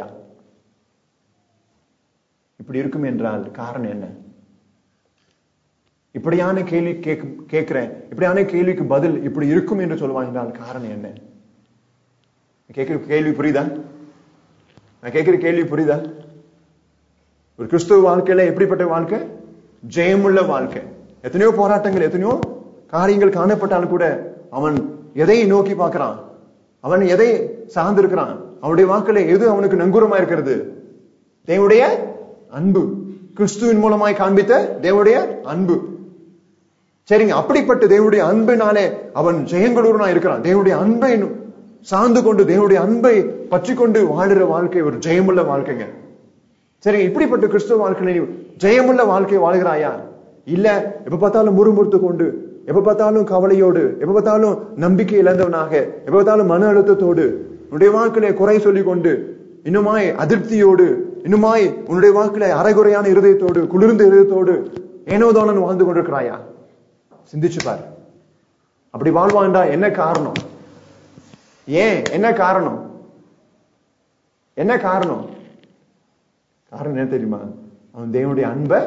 இப்படி இருக்கும் என்றால் காரணம் என்ன இப்படியான கேள்வி கேட்க கேட்கிறேன் இப்படியான கேள்விக்கு பதில் இப்படி இருக்கும் என்று சொல்லுவாங்க என்றால் காரணம் என்ன கேட்கிற கேள்வி புரியுதா நான் கேட்கிற கேள்வி புரியுதா ஒரு கிறிஸ்துவ வாழ்க்கையில எப்படிப்பட்ட வாழ்க்கை ஜெயமுள்ள வாழ்க்கை எத்தனையோ போராட்டங்கள் எத்தனையோ காரியங்கள் காணப்பட்டாலும் கூட அவன் எதை நோக்கி பார்க்கிறான் அவன் எதை சார்ந்திருக்கிறான் அவனுடைய வாக்குல எது அவனுக்கு நங்கூரமா இருக்கிறது தேவனுடைய அன்பு கிறிஸ்துவின் மூலமாய் காண்பித்த தேவனுடைய அன்பு சரிங்க அப்படிப்பட்ட தேவனுடைய அன்பினாலே அவன் ஜெயங்கொழுவனா இருக்கிறான் தேவனுடைய அன்பை சார்ந்து கொண்டு தேவனுடைய அன்பை பற்றி கொண்டு வாழுற வாழ்க்கை ஒரு ஜெயமுள்ள வாழ்க்கைங்க சரி இப்படிப்பட்ட கிறிஸ்துவ வாழ்க்கையில நீ ஜெயமுள்ள வாழ்க்கை வாழ்கிறாயா இல்ல எப்ப பார்த்தாலும் முறுமுறுத்து கொண்டு எப்ப பார்த்தாலும் கவலையோடு எப்ப பார்த்தாலும் நம்பிக்கை இழந்தவனாக எப்ப பார்த்தாலும் மன அழுத்தத்தோடு உன்னுடைய வாழ்க்கையில குறை சொல்லிக் கொண்டு இன்னுமாய் அதிருப்தியோடு இன்னுமாய் உன்னுடைய வாழ்க்கையில அரைகுறையான இருதயத்தோடு குளிர்ந்த இருதயத்தோடு ஏனோதானன் வாழ்ந்து கொண்டிருக்கிறாயா சிந்திச்சு பாரு அப்படி வாழ்வான்டா என்ன காரணம் ஏன் என்ன காரணம் என்ன காரணம் காரணம் என்ன தெரியுமா அவன் தேவனுடைய அன்பை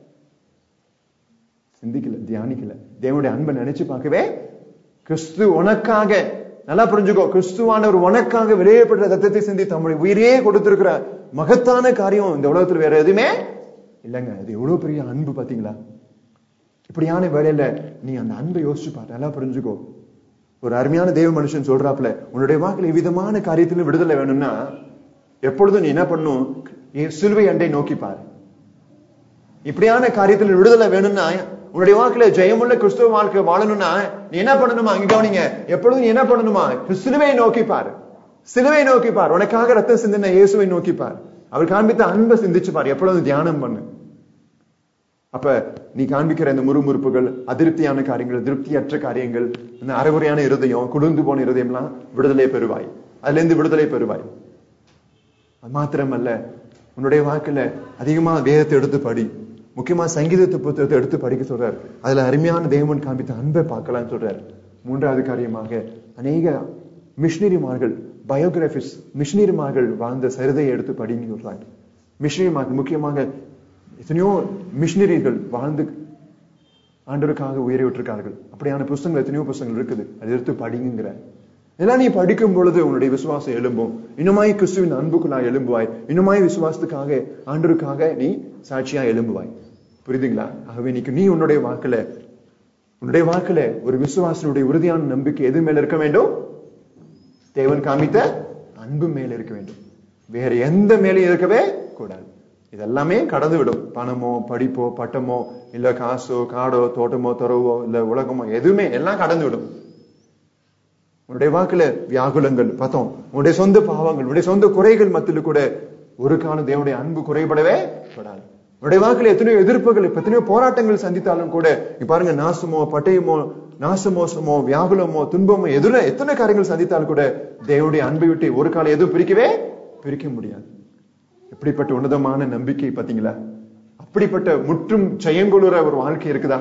சிந்திக்கல தியானிக்கல தேவனுடைய அன்பை நினைச்சு பார்க்கவே கிறிஸ்து உனக்காக நல்லா புரிஞ்சுக்கோ கிறிஸ்துவானவர் உனக்காக வெளியேற்பட்ட ரத்தத்தை சிந்தி தம்முடைய உயிரே கொடுத்திருக்கிற மகத்தான காரியம் இந்த உலகத்துல வேற எதுவுமே இல்லைங்க அது எவ்வளவு பெரிய அன்பு பாத்தீங்களா இப்படியான வேலையில நீ அந்த அன்பை யோசிச்சு பாரு நல்லா புரிஞ்சுக்கோ ஒரு அருமையான தேவ மனுஷன் சொல்றாப்ல உன்னுடைய வாக்குல விதமான காரியத்திலும் விடுதலை வேணும்னா எப்பொழுதும் நீ என்ன பண்ணும் சிலுவை அண்டை நோக்கி பாரு இப்படியான காரியத்தில் விடுதலை வேணும்னா உன்னுடைய வாழ்க்கையில ஜெயமுள்ள கிறிஸ்துவ வாழ்க்கை வாழணும்னா நீ என்ன பண்ணணுமா அங்க கவனிங்க எப்பொழுதும் நீ என்ன பண்ணணுமா சிலுவை நோக்கி பாரு சிலுவை நோக்கி பார் உனக்காக ரத்தம் சிந்தின இயேசுவை நோக்கி பார் அவர் காண்பித்த அன்பை சிந்திச்சு பார் எப்பொழுதும் தியானம் பண்ணு அப்ப நீ காண்பிக்கிற இந்த முறுமுறுப்புகள் அதிருப்தியான காரியங்கள் திருப்தியற்ற காரியங்கள் இந்த அறகுறையான இருதயம் குளிர்ந்து போன இருதயம் எல்லாம் விடுதலை பெறுவாய் அதுல இருந்து விடுதலை பெறுவாய் அது மாத்திரமல்ல உன்னுடைய வாக்குல அதிகமா வேதத்தை எடுத்து படி முக்கியமா சங்கீதத்தை புத்தகத்தை எடுத்து படிக்க சொல்றாரு அதுல அருமையான தேவன் காண்பித்த அன்பை பார்க்கலாம்னு சொல்றாரு மூன்றாவது காரியமாக அநேக மிஷினரிமார்கள் பயோகிராபிஸ் மிஷினரிமார்கள் வாழ்ந்த சரிதையை எடுத்து படின்னு சொல்றாங்க மிஷினரிமார்கள் முக்கியமாக எத்தனையோ மிஷினரிகள் வாழ்ந்து ஆண்டவருக்காக உயிரை விட்டிருக்கார்கள் அப்படியான புஸ்தகங்கள் எத்தனையோ புஸ்தகங்கள் இருக்குது அதை எடுத்து படிங்கிற இதெல்லாம் நீ படிக்கும் பொழுது உன்னுடைய விசுவாசம் எழும்பும் இன்னுமாய் கிறிஸ்துவின் அன்புக்குள்ளாய் எழும்புவாய் இன்னுமாய் விசுவாசத்துக்காக ஆண்டருக்காக நீ சாட்சியா எழும்புவாய் புரியுதுங்களா ஆகவே நீக்கு நீ உன்னுடைய வாக்குல உன்னுடைய வாக்குல ஒரு விசுவாசனுடைய உறுதியான நம்பிக்கை எது மேல இருக்க வேண்டும் தேவன் காமித்த அன்பு மேல இருக்க வேண்டும் வேற எந்த மேலையும் இருக்கவே கூடாது இதெல்லாமே கடந்து விடும் பணமோ படிப்போ பட்டமோ இல்ல காசோ காடோ தோட்டமோ துறவோ இல்ல உலகமோ எதுவுமே எல்லாம் கடந்து விடும் உன்னுடைய வாக்குல வியாகுலங்கள் பார்த்தோம் உன்னுடைய சொந்த பாவங்கள் உன்னுடைய சொந்த குறைகள் மத்தியில் கூட ஒரு காலம் தேவனுடைய அன்பு குறைபடவே படாது உன்னுடைய வாக்குல எத்தனையோ எதிர்ப்புகள் எத்தனையோ போராட்டங்கள் சந்தித்தாலும் கூட நீ பாருங்க நாசமோ பட்டயமோ நாசமோசமோ வியாகுலமோ துன்பமோ எதிர எத்தனை காரியங்கள் சந்தித்தாலும் கூட தேவனுடைய அன்பை விட்டு ஒரு காலம் எதுவும் பிரிக்கவே பிரிக்க முடியாது எப்படிப்பட்ட உன்னதமான நம்பிக்கை பாத்தீங்களா அப்படிப்பட்ட முற்றும் ஜெயங்குளுற ஒரு வாழ்க்கை இருக்குதா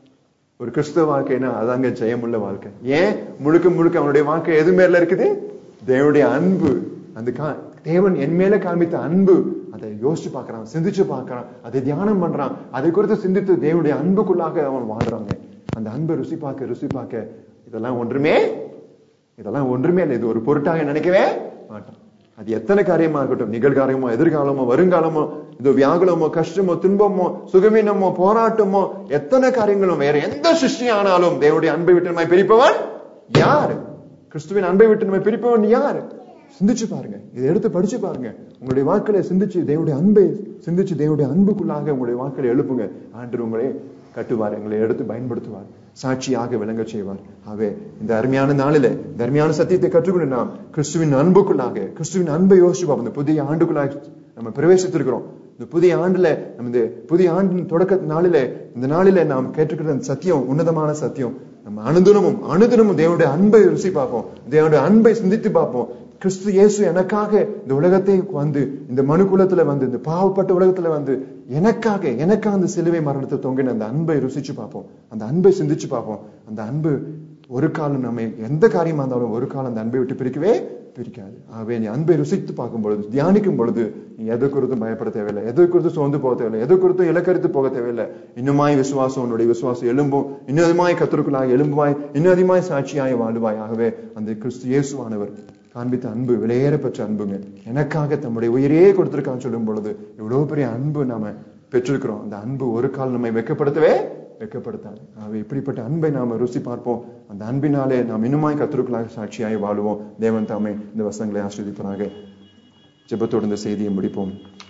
ஒரு கிறிஸ்தவ வாழ்க்கைனா அதாங்க ஜெயமுள்ள வாழ்க்கை ஏன் முழுக்க முழுக்க அவனுடைய வாழ்க்கை எது மேல இருக்குது தேவனுடைய அன்பு அந்த கா- தேவன் என் மேல காண்பித்த அன்பு அதை யோசிச்சு பார்க்கறான் சிந்திச்சு பார்க்கறான் அதை தியானம் பண்றான் அதை குறித்து சிந்தித்து தேவனுடைய அன்புக்குள்ளாக அவன் வாழ்றாங்க அந்த அன்பை ருசி பார்க்க ருசி பார்க்க இதெல்லாம் ஒன்றுமே இதெல்லாம் ஒன்றுமே இல்லை இது ஒரு பொருட்டாக நினைக்கவே மாட்டான் அது எத்தனை காரியமா இருக்கட்டும் நிகழ்காலமோ எதிர்காலமோ வருங்காலமோ இது வியாகுலமோ கஷ்டமோ துன்பமோ சுகமீனமோ போராட்டமோ எத்தனை காரியங்களும் வேற எந்த சிருஷ்டி ஆனாலும் தேவனுடைய அன்பை விட்டு நம்மை பிரிப்பவன் யார் கிறிஸ்துவின் அன்பை விட்டு நம்மை பிரிப்பவன் யார் சிந்திச்சு பாருங்க இதை எடுத்து படிச்சு பாருங்க உங்களுடைய வாக்களை சிந்திச்சு தேவனுடைய அன்பை சிந்திச்சு தேவனுடைய அன்புக்குள்ளாக உங்களுடைய வாக்களை எழுப்புங்க ஆண்டு உங்களை கட்டுவார் எங்களை எடுத்து பயன்படுத்துவார் சாட்சியாக விளங்க செய்வார் ஆகவே இந்த அருமையான நாளில இந்த அருமையான சத்தியத்தை கற்றுக்கொண்டு நாம் கிறிஸ்துவின் அன்புக்குள்ளாக கிறிஸ்துவின் அன்பை யோசிச்சு பார்ப்போம் இந்த புதிய ஆண்டுக்குள்ளாக நம்ம பிரவேசித்திருக்கிறோம் இந்த புதிய ஆண்டுல நம்ம இந்த புதிய ஆண்டின் தொடக்க நாளில இந்த நாளில நாம் கேட்டுக்கிற அந்த சத்தியம் உன்னதமான சத்தியம் நம்ம அனுதினமும் அனுதினமும் தேவனுடைய அன்பை ருசி பார்ப்போம் தேவனுடைய அன்பை சிந்தித்து பார்ப்போம் கிறிஸ்து இயேசு எனக்காக இந்த உலகத்தை வந்து இந்த மனு குலத்துல வந்து இந்த பாவப்பட்ட உலகத்துல வந்து எனக்காக எனக்காக அந்த சிலுவை மரணத்தை தொங்கின அந்த அன்பை ருசிச்சு பார்ப்போம் அந்த அன்பை சிந்திச்சு பார்ப்போம் அந்த அன்பு ஒரு காலம் நம்ம எந்த காரியமா இருந்தாலும் ஒரு காலம் அந்த அன்பை விட்டு பிரிக்கவே பிரிக்காது ஆகவே நீ அன்பை ருசித்து பார்க்கும் பொழுது தியானிக்கும் பொழுது நீ எதை குறித்தும் பயப்பட தேவையில்லை எதை குறித்து சோர்ந்து போக தேவையில்லை எதை குறித்தும் இலக்கரித்து போக தேவையில்லை இன்னுமாய் விசுவாசம் உன்னுடைய விசுவாசம் எலும்பும் இன்னும் அதிகமாய் கத்திற்குள்ளாய் எலும்புவாய் இன்னும் அதிகமாய் சாட்சியாய் வாழுவாய் ஆகவே அந்த கிறிஸ்து இயேசுவானவர் காண்பித்த அன்பு விலையேற பெற்ற அன்புங்க எனக்காக தம்முடைய உயிரே கொடுத்திருக்கான்னு சொல்லும் பொழுது இவ்வளவு பெரிய அன்பு நாம பெற்றிருக்கிறோம் அந்த அன்பு ஒரு கால் நம்மை வெட்கப்படுத்தவே வெட்கப்படுத்தாது ஆகவே இப்படிப்பட்ட அன்பை நாம ருசி பார்ப்போம் அந்த அன்பினாலே நாம் இன்னுமாய் கத்திருக்கலாக சாட்சியாய் வாழுவோம் தேவன் தாமே இந்த வசனங்களை ஆஸ்வதிப்பதாக ஜெபத்தோடு இந்த செய்தியை முடிப்போம்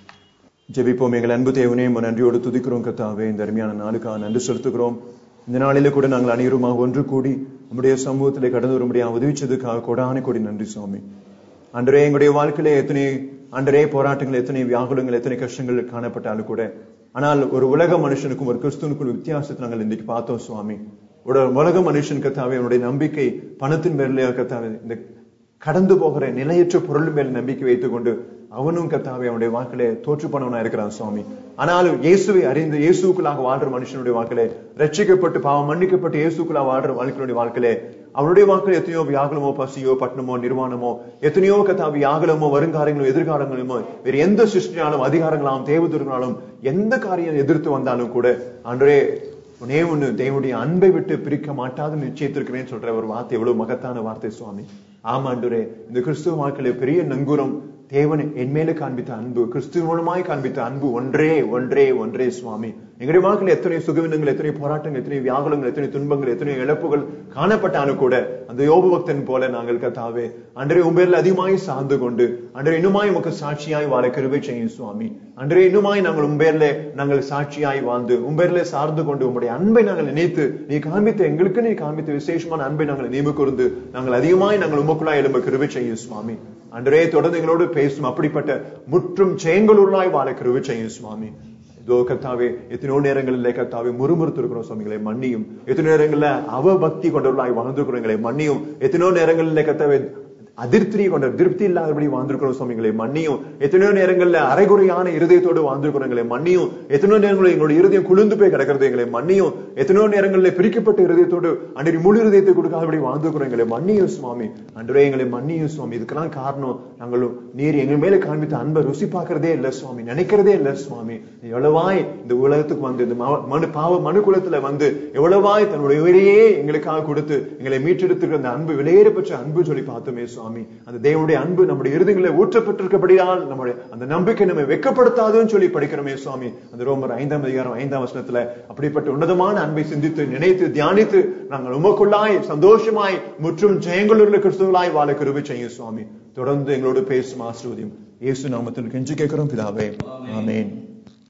ஜெபிப்போம் எங்கள் அன்பு தேவனே உம்மை நன்றியோடு துதிக்கிறோம் கத்தாவே இந்த அருமையான நாளுக்காக நன்றி செலுத்துகிறோம் இந்த நாளிலே கூட நாங்கள் அனைவருமாக ஒன்று கூடி நம்முடைய சமூகத்திலே கடந்து வரும்படியாக உதவிச்சதுக்காக கொடான கொடி நன்றி சுவாமி அன்றே எங்களுடைய வாழ்க்கையிலே எத்தனை அன்றே போராட்டங்கள் எத்தனை வியாகுலங்கள் எத்தனை கஷ்டங்கள் காணப்பட்டாலும் கூட ஆனால் ஒரு உலக மனுஷனுக்கும் ஒரு கிறிஸ்துவனுக்கும் வித்தியாசத்தை நாங்கள் இன்னைக்கு பார்த்தோம் சுவாமி ஒரு உலக மனுஷன் கத்தாவே அவனுடைய நம்பிக்கை பணத்தின் மேலே கத்தாவே இந்த கடந்து போகிற நிலையற்ற பொருள் மேல் நம்பிக்கை வைத்துக் கொண்டு அவனும் கத்தாவே அவனுடைய வாக்கிலே தோற்று போனவனா இருக்கிறான் சுவாமி ஆனாலும் இயேசுவை அறிந்து இயேசுக்குள்ளாக வாழ்ற மனுஷனுடைய வாக்கிலே ரட்சிக்கப்பட்டு பாவம் மன்னிக்கப்பட்டு இயேசுக்குள்ளாக வாழ்ற வாழ்க்கையுடைய வாழ்க்கையிலே அவனுடைய வாக்கில் எத்தனையோ வியாகுலமோ பசியோ பட்டணமோ நிர்வாணமோ எத்தனையோ கத்தா வியாகுலமோ வருங்காரங்களோ எதிர்காலங்களுமோ வேறு எந்த சிருஷ்டியாலும் அதிகாரங்களாலும் தேவதூர்களாலும் எந்த காரியம் எதிர்த்து வந்தாலும் கூட அன்றே உனே ஒண்ணு தேவனுடைய அன்பை விட்டு பிரிக்க மாட்டாதுன்னு நிச்சயத்திருக்கிறேன்னு சொல்ற ஒரு வார்த்தை எவ்வளவு மகத்தான வார்த்தை சுவாமி ஆமாண்டுரே இந்த கிறிஸ்துவ வாழ்க்கையில பெரிய நங்கூரம் தேவன் என் மேல காண்பித்த அன்பு கிறிஸ்துவ மூலமாய் காண்பித்த அன்பு ஒன்றே ஒன்றே ஒன்றே சுவாமி எங்களுடைய வாழ்க்கையில் எத்தனை சுகவினங்கள் எத்தனை போராட்டங்கள் எத்தனை வியாகுலங்கள் எத்தனை துன்பங்கள் எத்தனை இழப்புகள் காணப்பட்டாலும் கூட அந்த யோபு பக்தன் போல நாங்கள் கத்தாவே அன்றே உம்பேரில் அதிகமாய் சார்ந்து கொண்டு அன்றே இன்னுமாய் உமக்கு சாட்சியாய் வாழ கிருபை செய்யும் சுவாமி அன்றே இன்னுமாய் நாங்கள் உம்பேர்ல நாங்கள் சாட்சியாய் வாழ்ந்து உம்பேர்ல சார்ந்து கொண்டு உங்களுடைய அன்பை நாங்கள் நினைத்து நீ காண்பித்த எங்களுக்கு நீ காண்பித்த விசேஷமான அன்பை நாங்கள் நினைவு கூர்ந்து நாங்கள் அதிகமாய் நாங்கள் உமக்குள்ளாய் எழும்ப கிருபை செய்யும் சுவாமி அன்றே தொடர்ந்து எங்களோடு பேசும் அப்படிப்பட்ட முற்றும் செயங்களுள்ளாய் வாழ கிருபை செய்யும் சுவாமி இதோ கத்தாவே எத்தனையோ நேரங்களிலே கத்தாவே முறுமுறுத்திருக்கிறோம் சுவாமிகளை மன்னியும் எத்தனையோ நேரங்கள்ல அவ பக்தி கொண்டவர்களாய் வாழ்ந்திருக்கிறோம் எங்களை மன்னியும் எத்தனையோ நேரங்களிலே கத்தாவே அதிருப்தி கொண்ட திருப்தி இல்லாதபடி வாழ்ந்திருக்கிறோம் சுவாமிகளை மன்னியும் எத்தனையோ நேரங்கள்ல அரைகுறையான இருதயத்தோடு வாழ்ந்திருக்கிறோம் எங்களை மன்னியும் எத்தனையோ நேரங்களில் எங்களுடைய இருதயம் குளிர்ந்து போய் கிடக்கிறது எங்களை மன்னியும் எத்தனையோ நேரங்களில் பிரிக்கப்பட்ட இருதயத்தோடு அன்றைய முழு இருதயத்தை கொடுக்காதபடி வாழ்ந்திருக்கிறோம் எங்களை மன்னியும் சுவாமி அன்றே எங்களை மன்னியும் சுவாமி இதுக்கெல்லாம் காரணம் நாங்களும் நீர் எங்கள் மேல காண்பித்த அன்பை ருசி பார்க்கறதே இல்ல சுவாமி நினைக்கிறதே இல்ல சுவாமி நீ எவ்வளவாய் இந்த உலகத்துக்கு வந்து இந்த ம- மனு பாவ மனு குலத்துல வந்து எவ்வளவாய் தன்னுடைய உயிரையே எங்களுக்காக கொடுத்து எங்களை மீட்டெடுத்துக்கிற அந்த அன்பு விலையேற பெற்ற அன்பு சொல்லி பார்த்தோமே சுவாமி அந்த தேவனுடைய அன்பு நம்முடைய இருதயங்களில் ஊற்றப்பட்டிருக்கபடியால் நம்முடைய அந்த நம்பிக்கை நம்ம வெட்கப்படுத்தாதுன்னு சொல்லி படிக்கிறோமே சுவாமி அந்த ரோமர் ஐந்தாம் அதிகாரம் ஐந்தாம் வசனத்துல அப்படிப்பட்ட உன்னதமான அன்பை சிந்தித்து நினைத்து தியானித்து நாங்கள் உமக்குள்ளாய் சந்தோஷமாய் முற்றும் ஜெயங்களுள்ள கிறிஸ்துவலாய் வாழ கிருபை செய்யும் சுவாமி தொடர்ந்து எங்களோடு பேசும் ஆசிர்வதியும் இயேசு நாமத்தில் கெஞ்சி கேட்கிறோம் பிதாவே ஆமென்